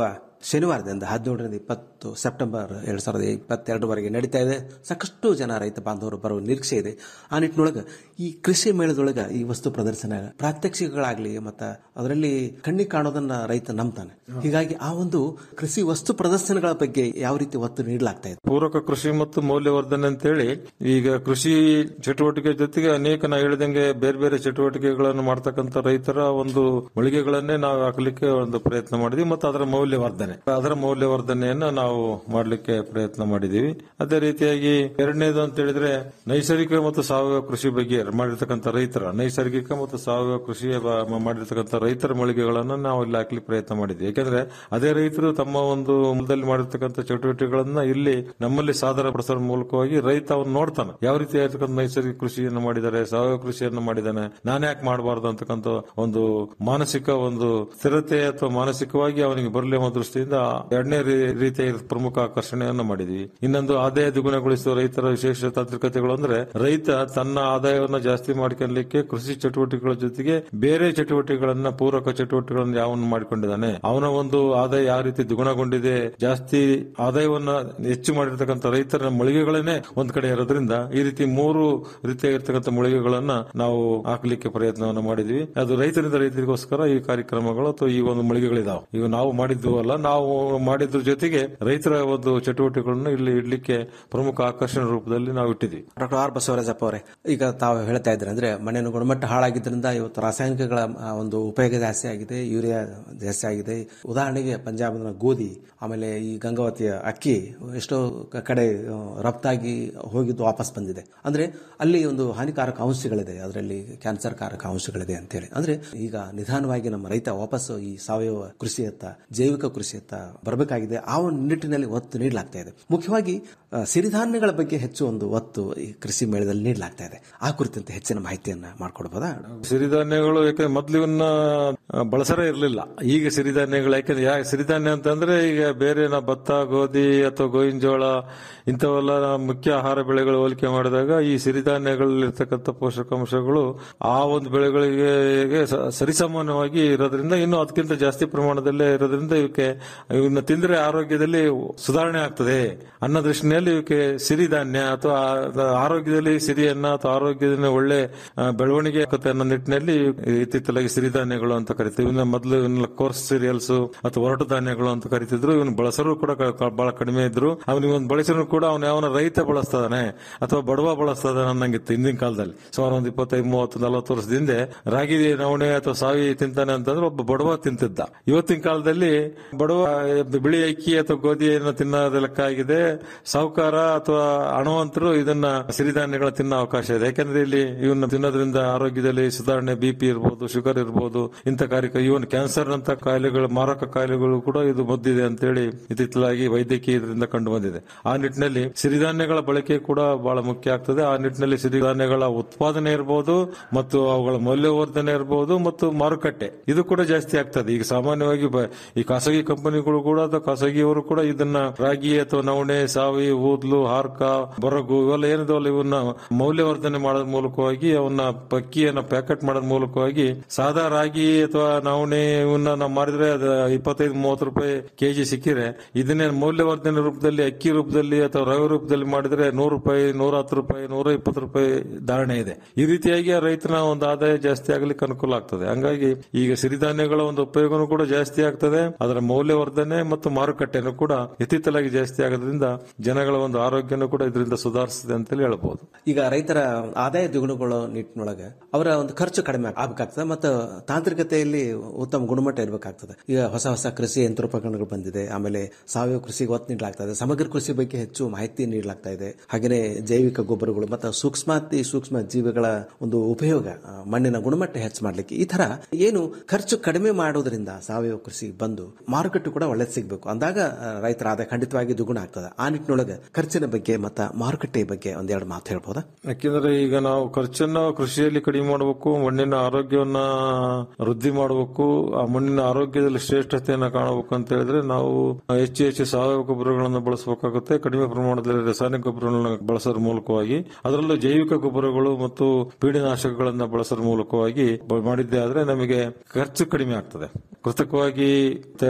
ಶನಿವಾರದಿಂದ ಹದಿನೇಳರಿಂದ ಇಪ್ಪತ್ತು ಸೆಪ್ಟೆಂಬರ್ ಎರಡ್ ಸಾವಿರದ ಇಪ್ಪತ್ತೆರಡರವರೆಗೆ ನಡೀತಾ ಇದೆ ಸಾಕಷ್ಟು ಜನ ರೈತ ಬಾಂಧವರು ಬರುವ ನಿರೀಕ್ಷೆ ಇದೆ ಆ ನಿಟ್ಟಿನೊಳಗೆ ಈ ಕೃಷಿ ಮೇಳದೊಳಗೆ ಈ ವಸ್ತು ಪ್ರದರ್ಶನ ಪ್ರಾತ್ಯಕ್ಷಿಕಗಳಾಗ್ಲಿ ಮತ್ತು ಅದರಲ್ಲಿ ಕಣ್ಣಿಗೆ ಕಾಣೋದನ್ನ ರೈತ ನಂಬ್ತಾನೆ ಹೀಗಾಗಿ ಆ ಒಂದು ಕೃಷಿ ವಸ್ತು ಪ್ರದರ್ಶನಗಳ ಬಗ್ಗೆ ಯಾವ ರೀತಿ ಒತ್ತು ನೀಡಲಾಗ್ತಾ ಇದೆ ಪೂರಕ ಕೃಷಿ ಮತ್ತು ಮೌಲ್ಯವರ್ಧನೆ ಅಂತೇಳಿ ಈಗ ಕೃಷಿ ಚಟುವಟಿಕೆ ಜೊತೆಗೆ ಅನೇಕ ನಾ ಹೇಳಿದಂಗೆ ಬೇರೆ ಬೇರೆ ಚಟುವಟಿಕೆಗಳನ್ನು ಮಾಡ್ತಕ್ಕಂಥ ರೈತರ ಒಂದು ಮಳಿಗೆಗಳನ್ನೇ ನಾವು ಹಾಕಲಿಕ್ಕೆ ಒಂದು ಪ್ರಯತ್ನ ಮಾಡಿದ್ವಿ ಮತ್ತು ಅದರ ಮೌಲ್ಯವರ್ಧನೆ ಅದರ ಮೌಲ್ಯವರ್ಧನೆಯನ್ನ ನಾವು ಮಾಡಲಿಕ್ಕೆ ಪ್ರಯತ್ನ ಮಾಡಿದೀವಿ ಅದೇ ರೀತಿಯಾಗಿ ಎರಡನೇದು ಅಂತ ಹೇಳಿದ್ರೆ ನೈಸರ್ಗಿಕ ಮತ್ತು ಸಾವಯವ ಕೃಷಿ ಬಗ್ಗೆ ಮಾಡಿರ್ತಕ್ಕಂಥ ರೈತರ ನೈಸರ್ಗಿಕ ಮತ್ತು ಸಾವಯವ ಕೃಷಿ ಬ- ಮಾಡಿರ್ತಕ್ಕಂಥ ರೈತರ ಮಳಿಗೆಗಳನ್ನ ನಾವು ಇಲ್ಲಿ ಹಾಕ್ಲಿಕ್ಕೆ ಪ್ರಯತ್ನ ಮಾಡಿದ್ವಿ ಯಾಕಂದ್ರೆ ಅದೇ ರೈತರು ತಮ್ಮ ಒಂದು ಮೂಲದಲ್ಲಿ ಮಾಡಿರ್ತಕ್ಕಂಥ ಚಟುವಟಿಕೆಗಳನ್ನ ಇಲ್ಲಿ ನಮ್ಮಲ್ಲಿ ಸಾದರ ಪಡಿಸೋದ್ರ ಮೂಲಕವಾಗಿ ರೈತ ಅವ್ನು ನೋಡ್ತಾನೆ ಯಾವ ರೀತಿ ಆಗಿರ್ತಕ್ಕಂಥ ನೈಸರ್ಗಿಕ ಕೃಷಿಯನ್ನು ಮಾಡಿದ್ದಾರೆ ಸಾವಯವ ಕೃಷಿಯನ್ನು ಮಾಡಿದ್ದಾನೆ ನಾನು ಯಾಕೆ ಮಾಡಬಾರ್ದು ಅಂತಕ್ಕಂಥ ಒಂದು ಮಾನಸಿಕ ಒಂದು ಸ್ಥಿರತೆ ಅಥವಾ ಮಾನಸಿಕವಾಗಿ ಅವನಿಗೆ ಬರಲಿ ಅನ್ನೋ ದೃಷ್ಟಿಯಿಂದ ಎರಡನೇ ರೀ- ರೀತಿಯ ಪ್ರಮುಖ ಆಕರ್ಷಣೆಯನ್ನು ಮಾಡಿದ್ವಿ ಇನ್ನೊಂದು ಆದಾಯ ದ್ವಿಗುಣಗೊಳಿಸುವ ರೈತರ ವಿಶೇಷ ತಾಂತ್ರಿಕತೆಗಳು ಅಂದ್ರೆ ರೈತ ತನ್ನ ಆದಾಯವನ್ನು ಜಾಸ್ತಿ ಮಾಡ್ಕೊಳ್ಳಿಕ್ಕೆ ಕೃಷಿ ಚಟುವಟಿಕೆಗಳ ಜೊತೆಗೆ ಬೇರೆ ಚಟುವಟಿಕೆಗಳನ್ನ ಪೂರಕ ಚಟುವಟಿಕೆಗಳನ್ನು ಯಾವನ್ನು ಮಾಡಿಕೊಂಡಿದ್ದಾನೆ ಅವನ ಒಂದು ಆದಾಯ ಯಾವ ರೀತಿ ದ್ವಿಗುಣಗೊಂಡಿದೆ ಜಾಸ್ತಿ ಆದಾಯವನ್ನ ಹೆಚ್ಚು ಮಾಡಿರ್ತಕ್ಕಂಥ ರೈತರ ಮಳಿಗೆಗಳನ್ನೇ ಒಂದ್ ಕಡೆ ಇರೋದ್ರಿಂದ ಈ ರೀತಿ ಮೂರು ರೀತಿಯಾಗಿರ್ತಕ್ಕಂಥ ಮಳಿಗೆಗಳನ್ನ ನಾವು ಹಾಕ್ಲಿಕ್ಕೆ ಪ್ರಯತ್ನವನ್ನ ಮಾಡಿದ್ವಿ ಅದು ರೈತರಿಂದ ರೈತರಿಗೋಸ್ಕರ ಈ ಕಾರ್ಯಕ್ರಮಗಳು ಅಥವಾ ಈ ಒಂದು ಮಳಿಗೆಗಳಿದಾವೆ ಈಗ ನಾವು ಮಾಡಿದ್ವು ಅಲ್ಲ ನಾವು ಮಾಡಿದ್ರ ಜೊತೆಗೆ ರೈತರ ಒಂದು ಚಟುವಟಿಕೆಗಳನ್ನು ಇಲ್ಲಿ ಇಡ್ಲಿಕ್ಕೆ ಪ್ರಮುಖ ಆಕರ್ಷಣೆ ರೂಪದಲ್ಲಿ ನಾವು ಇಟ್ಟಿದ್ವಿ ಡಾಕ್ಟರ್ ಆರ್ ಬಸವರಾಜಪ್ಪ ಅವರೇ ಈಗ ತಾವು ಹೇಳ್ತಾ ಇದ್ರೆ ಅಂದ್ರೆ ಮಣ್ಣಿನ ಗುಣಮಟ್ಟ ಹಾಳಾಗಿದ್ದರಿಂದ ಇವತ್ತು ರಾಸಾಯನಿಕಗಳ ಆ, ಒಂದು ಉಪಯೋಗ ಜಾಸ್ತಿ ಆಗಿದೆ ಯೂರಿಯಾ ಜಾಸ್ತಿ ಆಗಿದೆ ಉದಾಹರಣೆಗೆ ಪಂಜಾಬ್ನ ಗೋಧಿ ಆಮೇಲೆ ಈ ಗಂಗಾವತಿಯ ಅಕ್ಕಿ ಎಷ್ಟೋ ಕ- ಕಡೆ ಆ, ರಫ್ತಾಗಿ ಹೋಗಿದ್ದು ವಾಪಸ್ ಬಂದಿದೆ ಅಂದ್ರೆ ಅಲ್ಲಿ ಒಂದು ಹಾನಿಕಾರಕ ಅಂಶಗಳಿದೆ ಅದರಲ್ಲಿ ಕ್ಯಾನ್ಸರ್ ಕಾರಕ ಅಂಶಗಳಿದೆ ಅಂತೇಳಿ ಅಂದ್ರೆ ಈಗ ನಿಧಾನವಾಗಿ ನಮ್ಮ ರೈತ ವಾಪಸ್ ಈ ಸಾವಯವ ಕೃಷಿಯತ್ತ ಜೈವಿಕ ಕೃಷಿಯತ್ತ ಬರಬೇಕಾಗಿದೆ ಆ ಒಂದು ನಿಟ್ಟಿನಲ್ಲಿ ಒತ್ತು ನೀಡಲಾಗ್ತಾ ಇದೆ ಮುಖ್ಯವಾಗಿ ಆ, ಸಿರಿಧಾನ್ಯಗಳ ಬಗ್ಗೆ ಹೆಚ್ಚು ಒಂದು ಒತ್ತು ಈ ಕೃಷಿ ಮೇಳದಲ್ಲಿ ನೀಡಲಾಗ್ತಾ ಇದೆ ಆ ಕುರಿತಂತೆ ಹೆಚ್ಚಿನ ಮಾಹಿತಿಯನ್ನ ಮಾಡ್ಕೊಡ್ಬೋದಾ ಸಿರಿಧಾನ್ಯಗಳು ಯಾಕಂದ್ರೆ ಮೊದ್ಲು ಇವನ್ನ ಆ, ಬಳಸರೇ ಇರಲಿಲ್ಲ ಈಗ ಸಿರಿಧಾನ್ಯಗಳು ಯಾಕಂದ್ರೆ ಯಾ ಸಿರಿಧಾನ್ಯ ಅಂತಂದ್ರೆ ಈಗ ಬೇರೆ ನಾ ಭತ್ತ ಗೋಧಿ ಅಥವಾ ಗೋವಿನ ಜೋಳ ಇಂಥವೆಲ್ಲ ಮುಖ್ಯ ಆಹಾರ ಬೆಳೆಗಳು ಹೋಲಿಕೆ ಮಾಡಿದಾಗ ಈ ಸಿರಿಧಾನ್ಯಗಳಲ್ಲಿರ್ತಕ್ಕಂಥ ಪೋಷಕಾಂಶಗಳು ಆ ಒಂದು ಬೆಳೆಗಳಿಗೆ ಸ- ಸರಿಸಮಾನವಾಗಿ ಇರೋದ್ರಿಂದ ಇನ್ನು ಅದಕ್ಕಿಂತ ಜಾಸ್ತಿ ಪ್ರಮಾಣದಲ್ಲೇ ಇರೋದ್ರಿಂದ ಇವಕ್ಕೆ ಇವನ್ನ ತಿಂದ್ರೆ ಆರೋಗ್ಯದಲ್ಲಿ ಸುಧಾರಣೆ ಆಗ್ತದೆ ಅನ್ನೋ ದೃಷ್ಟಿನಲ್ಲಿ ಇವಕ್ಕೆ ಸಿರಿಧಾನ್ಯ ಅಥವಾ ಆ- ಆರೋಗ್ಯದಲ್ಲಿ ಸಿರಿಯನ್ನ ಅಥವಾ ಆರೋಗ್ಯದಲ್ಲಿ ಒಳ್ಳೆ ಆ, ಬೆಳವಣಿಗೆ ಆಗುತ್ತೆ ಅನ್ನೋ ನಿಟ್ಟಿನಲ್ಲಿ ಇತ್ತೀಚಲಾಗಿ ಸಿರಿಧಾನ್ಯಗಳು ಅಂತ ಕರಿತೀವಿ ಇವನ್ನ ಮೊದಲು ಇವನ್ನ ಕೋರ್ಸ್ ಸೀರಿಯಲ್ಸ್ ಅಥವಾ ಒರಟು ಧಾನ್ಯಗಳು ಅಂತ ಕರಿತಿದ್ರು ಇವನ್ ಬಳಸರು ಕೂಡ ಕ- ಕ- ಬಹಳ ಕಡಿಮೆ ಇದ್ರು ಅವನಿಗೆ ಒಂದು ಬಳಸಿದ್ರು ಕೂಡ ಅವನ ಯಾವನ ರೈತ ಬಳಸ್ತಾನೆ ಅಥವಾ ಬಡವ ಬಳಸ್ತಾನೆ ಅನ್ನಂಗಿತ್ತು ಹಿಂದಿನ ಕಾಲದಲ್ಲಿ ಸುಮಾರು ಒಂದು ಇಪ್ಪತ್ತೈದು ಮೂವತ್ತು ನಲವತ್ತು ವರ್ಷದ ಹಿಂದೆ ರಾಗಿ ನವಣೆ ಅಥವಾ ಸಾವಿ ತಿಂತಾನೆ ಅಂತಂದ್ರೆ ಒಬ್ಬ ಬಡವ ತಿಂತಿದ್ದ ಇವತ್ತಿನ ಕಾಲದಲ್ಲಿ ಬಡವ ಆ, ಬಿಳಿ ಅಕ್ಕಿ ಅಥವಾ ಗೋಧಿಯನ್ನು ತಿನ್ನೋದ ಲೆಕ್ಕ ಆಗಿದೆ ಸಾಹುಕಾರ ಅಥವಾ ಹಣವಂತರು ಇದನ್ನ ಸಿರಿಧಾನ್ಯಗಳ ತಿನ್ನೋ ಅವಕಾಶ ಇದೆ ಯಾಕಂದ್ರೆ ಇಲ್ಲಿ ಇವನ್ನ ತಿನ್ನೋದ್ರಿಂದ ಆರೋಗ್ಯದಲ್ಲಿ ಸುಧಾರಣೆ ಬಿಪಿ ಇರ್ಬೋದು ಶುಗರ್ ಇರ್ಬೋದು ಇಂಥ ಕಾರ್ಯಕ್ರಮ ಇವನ್ ಕ್ಯಾನ್ಸರ್ ಅಂತ ಕಾಯಿಲೆಗಳು ಮಾರಕ ಕಾಯಿಲೆಗಳು ಕೂಡ ಇದು ಮದ್ದಿದೆ ಅಂತೇಳಿ ಇತ್ತಿತ್ತಲಾಗಿ ವೈದ್ಯಕೀಯ ಇದರಿಂದ ಕಂಡು ಬಂದಿದೆ ಆ ನಿಟ್ಟಿನಲ್ಲಿ ಸಿರಿಧಾನ್ಯಗಳ ಬಳಕೆ ಕೂಡ ಬಹಳ ಮುಖ್ಯ ಆಗ್ತದೆ ಆ ನಿಟ್ಟಿನಲ್ಲಿ ಸಿರಿಧಾನ್ಯಗಳ ಉತ್ಪಾದನೆ ಇರಬಹುದು ಮತ್ತು ಅವುಗಳ ಮೌಲ್ಯವರ್ಧನೆ ಇರಬಹುದು ಮತ್ತು ಮಾರುಕಟ್ಟೆ ಇದು ಕೂಡ ಜಾಸ್ತಿ ಆಗ್ತದೆ ಈಗ ಸಾಮಾನ್ಯವಾಗಿ ಬ- ಈ ಖಾಸಗಿ ಕಂಪನಿಗಳು ಕೂಡ ಅಥವಾ ಖಾಸಗಿಯವರು ಕೂಡ ಇದನ್ನ ರಾಗಿ ಅಥವಾ ನವಣೆ ಸಾವಿ ಊದ್ಲು ಹಾರ್ಕ ಬರಗು ಇವೆಲ್ಲ ಏನಿದಾವಲ್ಲ ಇವನ್ನ ಮೌಲ್ಯವರ್ಧನೆ ಮಾಡೋದ್ ಮೂಲಕವಾಗಿ ಅವನ್ನ ಪಕ್ಕಿಯನ್ನ ಪ್ಯಾಕೆಟ್ ಮಾಡೋದ್ ಮೂಲಕವಾಗಿ ಸಾದಾ ರಾಗಿ ಅಥವಾ ನವಣೆ ಇವನ್ನ ನಾವು ಮಾರಿದ್ರೆ ಅದು ಇಪ್ಪತ್ತೈದು ಮೂವತ್ತು ರೂಪಾಯಿ ಕೆಜಿ ಸಿಕ್ಕಿದ್ರೆ ಇದನ್ನೇ ಮೌಲ್ಯವರ್ಧನೆ ರೂಪದಲ್ಲಿ ಅಕ್ಕಿ ರೂಪದಲ್ಲಿ ಅಥವಾ ರವೆ ರೂಪದಲ್ಲಿ ಮಾಡಿದ್ರೆ ನೂರು ರೂಪಾಯಿ ನೂರ ಹತ್ತು ರೂಪಾಯಿ ನೂರ ಇಪ್ಪತ್ತು ರೂಪಾಯಿ ಧಾರಣೆ ಇದೆ ಈ ರೀತಿಯಾಗಿ ಆ ರೈತನ ಒಂದು ಆದಾಯ ಜಾಸ್ತಿ ಆಗ್ಲಿಕ್ಕೆ ಅನುಕೂಲ ಆಗ್ತದೆ ಹಂಗಾಗಿ ಈಗ ಸಿರಿಧಾನ್ಯಗಳ ಒಂದು ಉಪಯೋಗನೂ ಕೂಡ ಜಾಸ್ತಿ ಆಗ್ತದೆ ಅದರ ಮೌಲ್ಯವರ್ಧನೆ ಮತ್ತು ಮಾರುಕಟ್ಟೆನೂ ಕೂಡ ಇತ್ತೀಚಲಾಗಿ ಜಾಸ್ತಿ ಆಗೋದ್ರಿಂದ ಜನಗಳ ಒಂದು ಆರೋಗ್ಯನೂ ಕೂಡ ಇದರಿಂದ ಸುಧಾರಿಸಿದೆ ಅಂತೇಳಿ ಹೇಳ್ಬಹುದು ಈಗ ರೈತರ ಆದಾಯ ದ್ವಿಗುಣಗೊಳ್ಳೋ ನಿಟ್ಟಿನೊಳಗೆ ಅವರ ಒಂದು ಖರ್ಚು ಕಡಿಮೆ ಆಗಬೇಕಾಗ್ತದೆ ಮತ್ತು ತಾಂತ್ರಿಕತೆಯಲ್ಲಿ ಉತ್ತಮ ಗುಣಮಟ್ಟ ಇರಬೇಕಾಗ್ತದೆ ಈಗ ಹೊಸ ಹೊಸ ಕೃಷಿ ಯಂತ್ರೋಪಕರಣಗಳು ಬಂದಿದೆ ಆಮೇಲೆ ಸಾವಯವ ಕೃಷಿಗೆ ಒತ್ತು ನೀಡಲಾಗ್ತದೆ ಸಮಗ್ರ ಕೃಷಿ ಬಗ್ಗೆ ಹೆಚ್ಚು ಮಾಹಿತಿ ನೀಡಲಾಗ್ತಾ ಇದೆ ಹಾಗೆಯೇ ಜೈವಿಕ ಗೊಬ್ಬರಗಳು ಮತ್ತು ಸೂಕ್ಷ್ಮಾತಿ ಸೂಕ್ಷ್ಮ ಜೀವಿಗಳ ಒಂದು ಉಪಯೋಗ ಆ, ಮಣ್ಣಿನ ಗುಣಮಟ್ಟ ಹೆಚ್ಚು ಮಾಡಲಿಕ್ಕೆ ಈ ತರ ಏನು ಖರ್ಚು ಕಡಿಮೆ ಮಾಡೋದ್ರಿಂದ ಸಾವಯವ ಕೃಷಿ ಬಂದು ಮಾರುಕಟ್ಟೆ ಕೂಡ ಒಳ್ಳೇದು ಸಿಗಬೇಕು ಅಂದಾಗ ಆ, ರೈತರ ಆದಾಯ ಖಂಡಿತವಾಗಿ ದ್ವಿಗುಣ ಆಗ್ತದೆ ಆ ನಿಟ್ಟಿನೊಳಗೆ ಖರ್ಚಿನ ಬಗ್ಗೆ ಮತ್ತು ಮಾರುಕಟ್ಟೆ ಬಗ್ಗೆ ಒಂದೆರಡು ಮಾತು ಹೇಳ್ಬೋದಾ ಯಾಕೆಂದ್ರೆ ಈಗ ನಾವು ಖರ್ಚನ್ನ ಕೃಷಿಯಲ್ಲಿ ಕಡಿಮೆ ಮಾಡಬೇಕು ಮಣ್ಣಿನ ಆರೋಗ್ಯವನ್ನ ವೃದ್ಧಿ ಮಾಡಬೇಕು ಆ ಮಣ್ಣಿನ ಆರೋಗ್ಯದಲ್ಲಿ ಶ್ರೇಷ್ಠತೆಯನ್ನ ಕಾಣಬೇಕು ಅಂತ ಹೇಳಿದ್ರೆ ನಾವು ಹೆಚ್ಚು ಹೆಚ್ಚು ಸಾವಯವ ಗೊಬ್ಬರಗಳನ್ನು ಬಳಸಬೇಕಾಗುತ್ತೆ ಕಡಿಮೆ ಪ್ರಮಾಣದಲ್ಲಿ ರಾಸಾಯನಿಕ ಗೊಬ್ಬರಗಳನ್ನ ಬಳಸೋದ್ರ ಮೂಲಕವಾಗಿ ಅದರಲ್ಲೂ ಜೈವಿಕ ಗೊಬ್ಬರಗಳು ಮತ್ತು ಪೀಡಿನಾಶಕಗಳನ್ನ ಬಳಸೋದ್ರ ಮೂಲಕವಾಗಿ ಬ- ಮಾಡಿದ್ದೆ ಆದ್ರೆ ನಮಗೆ ಖರ್ಚು ಕಡಿಮೆ ಆಗ್ತದೆ ಕೃತಕವಾಗಿ ತಯಾರಾಗ್ತಕ್ಕಂಥ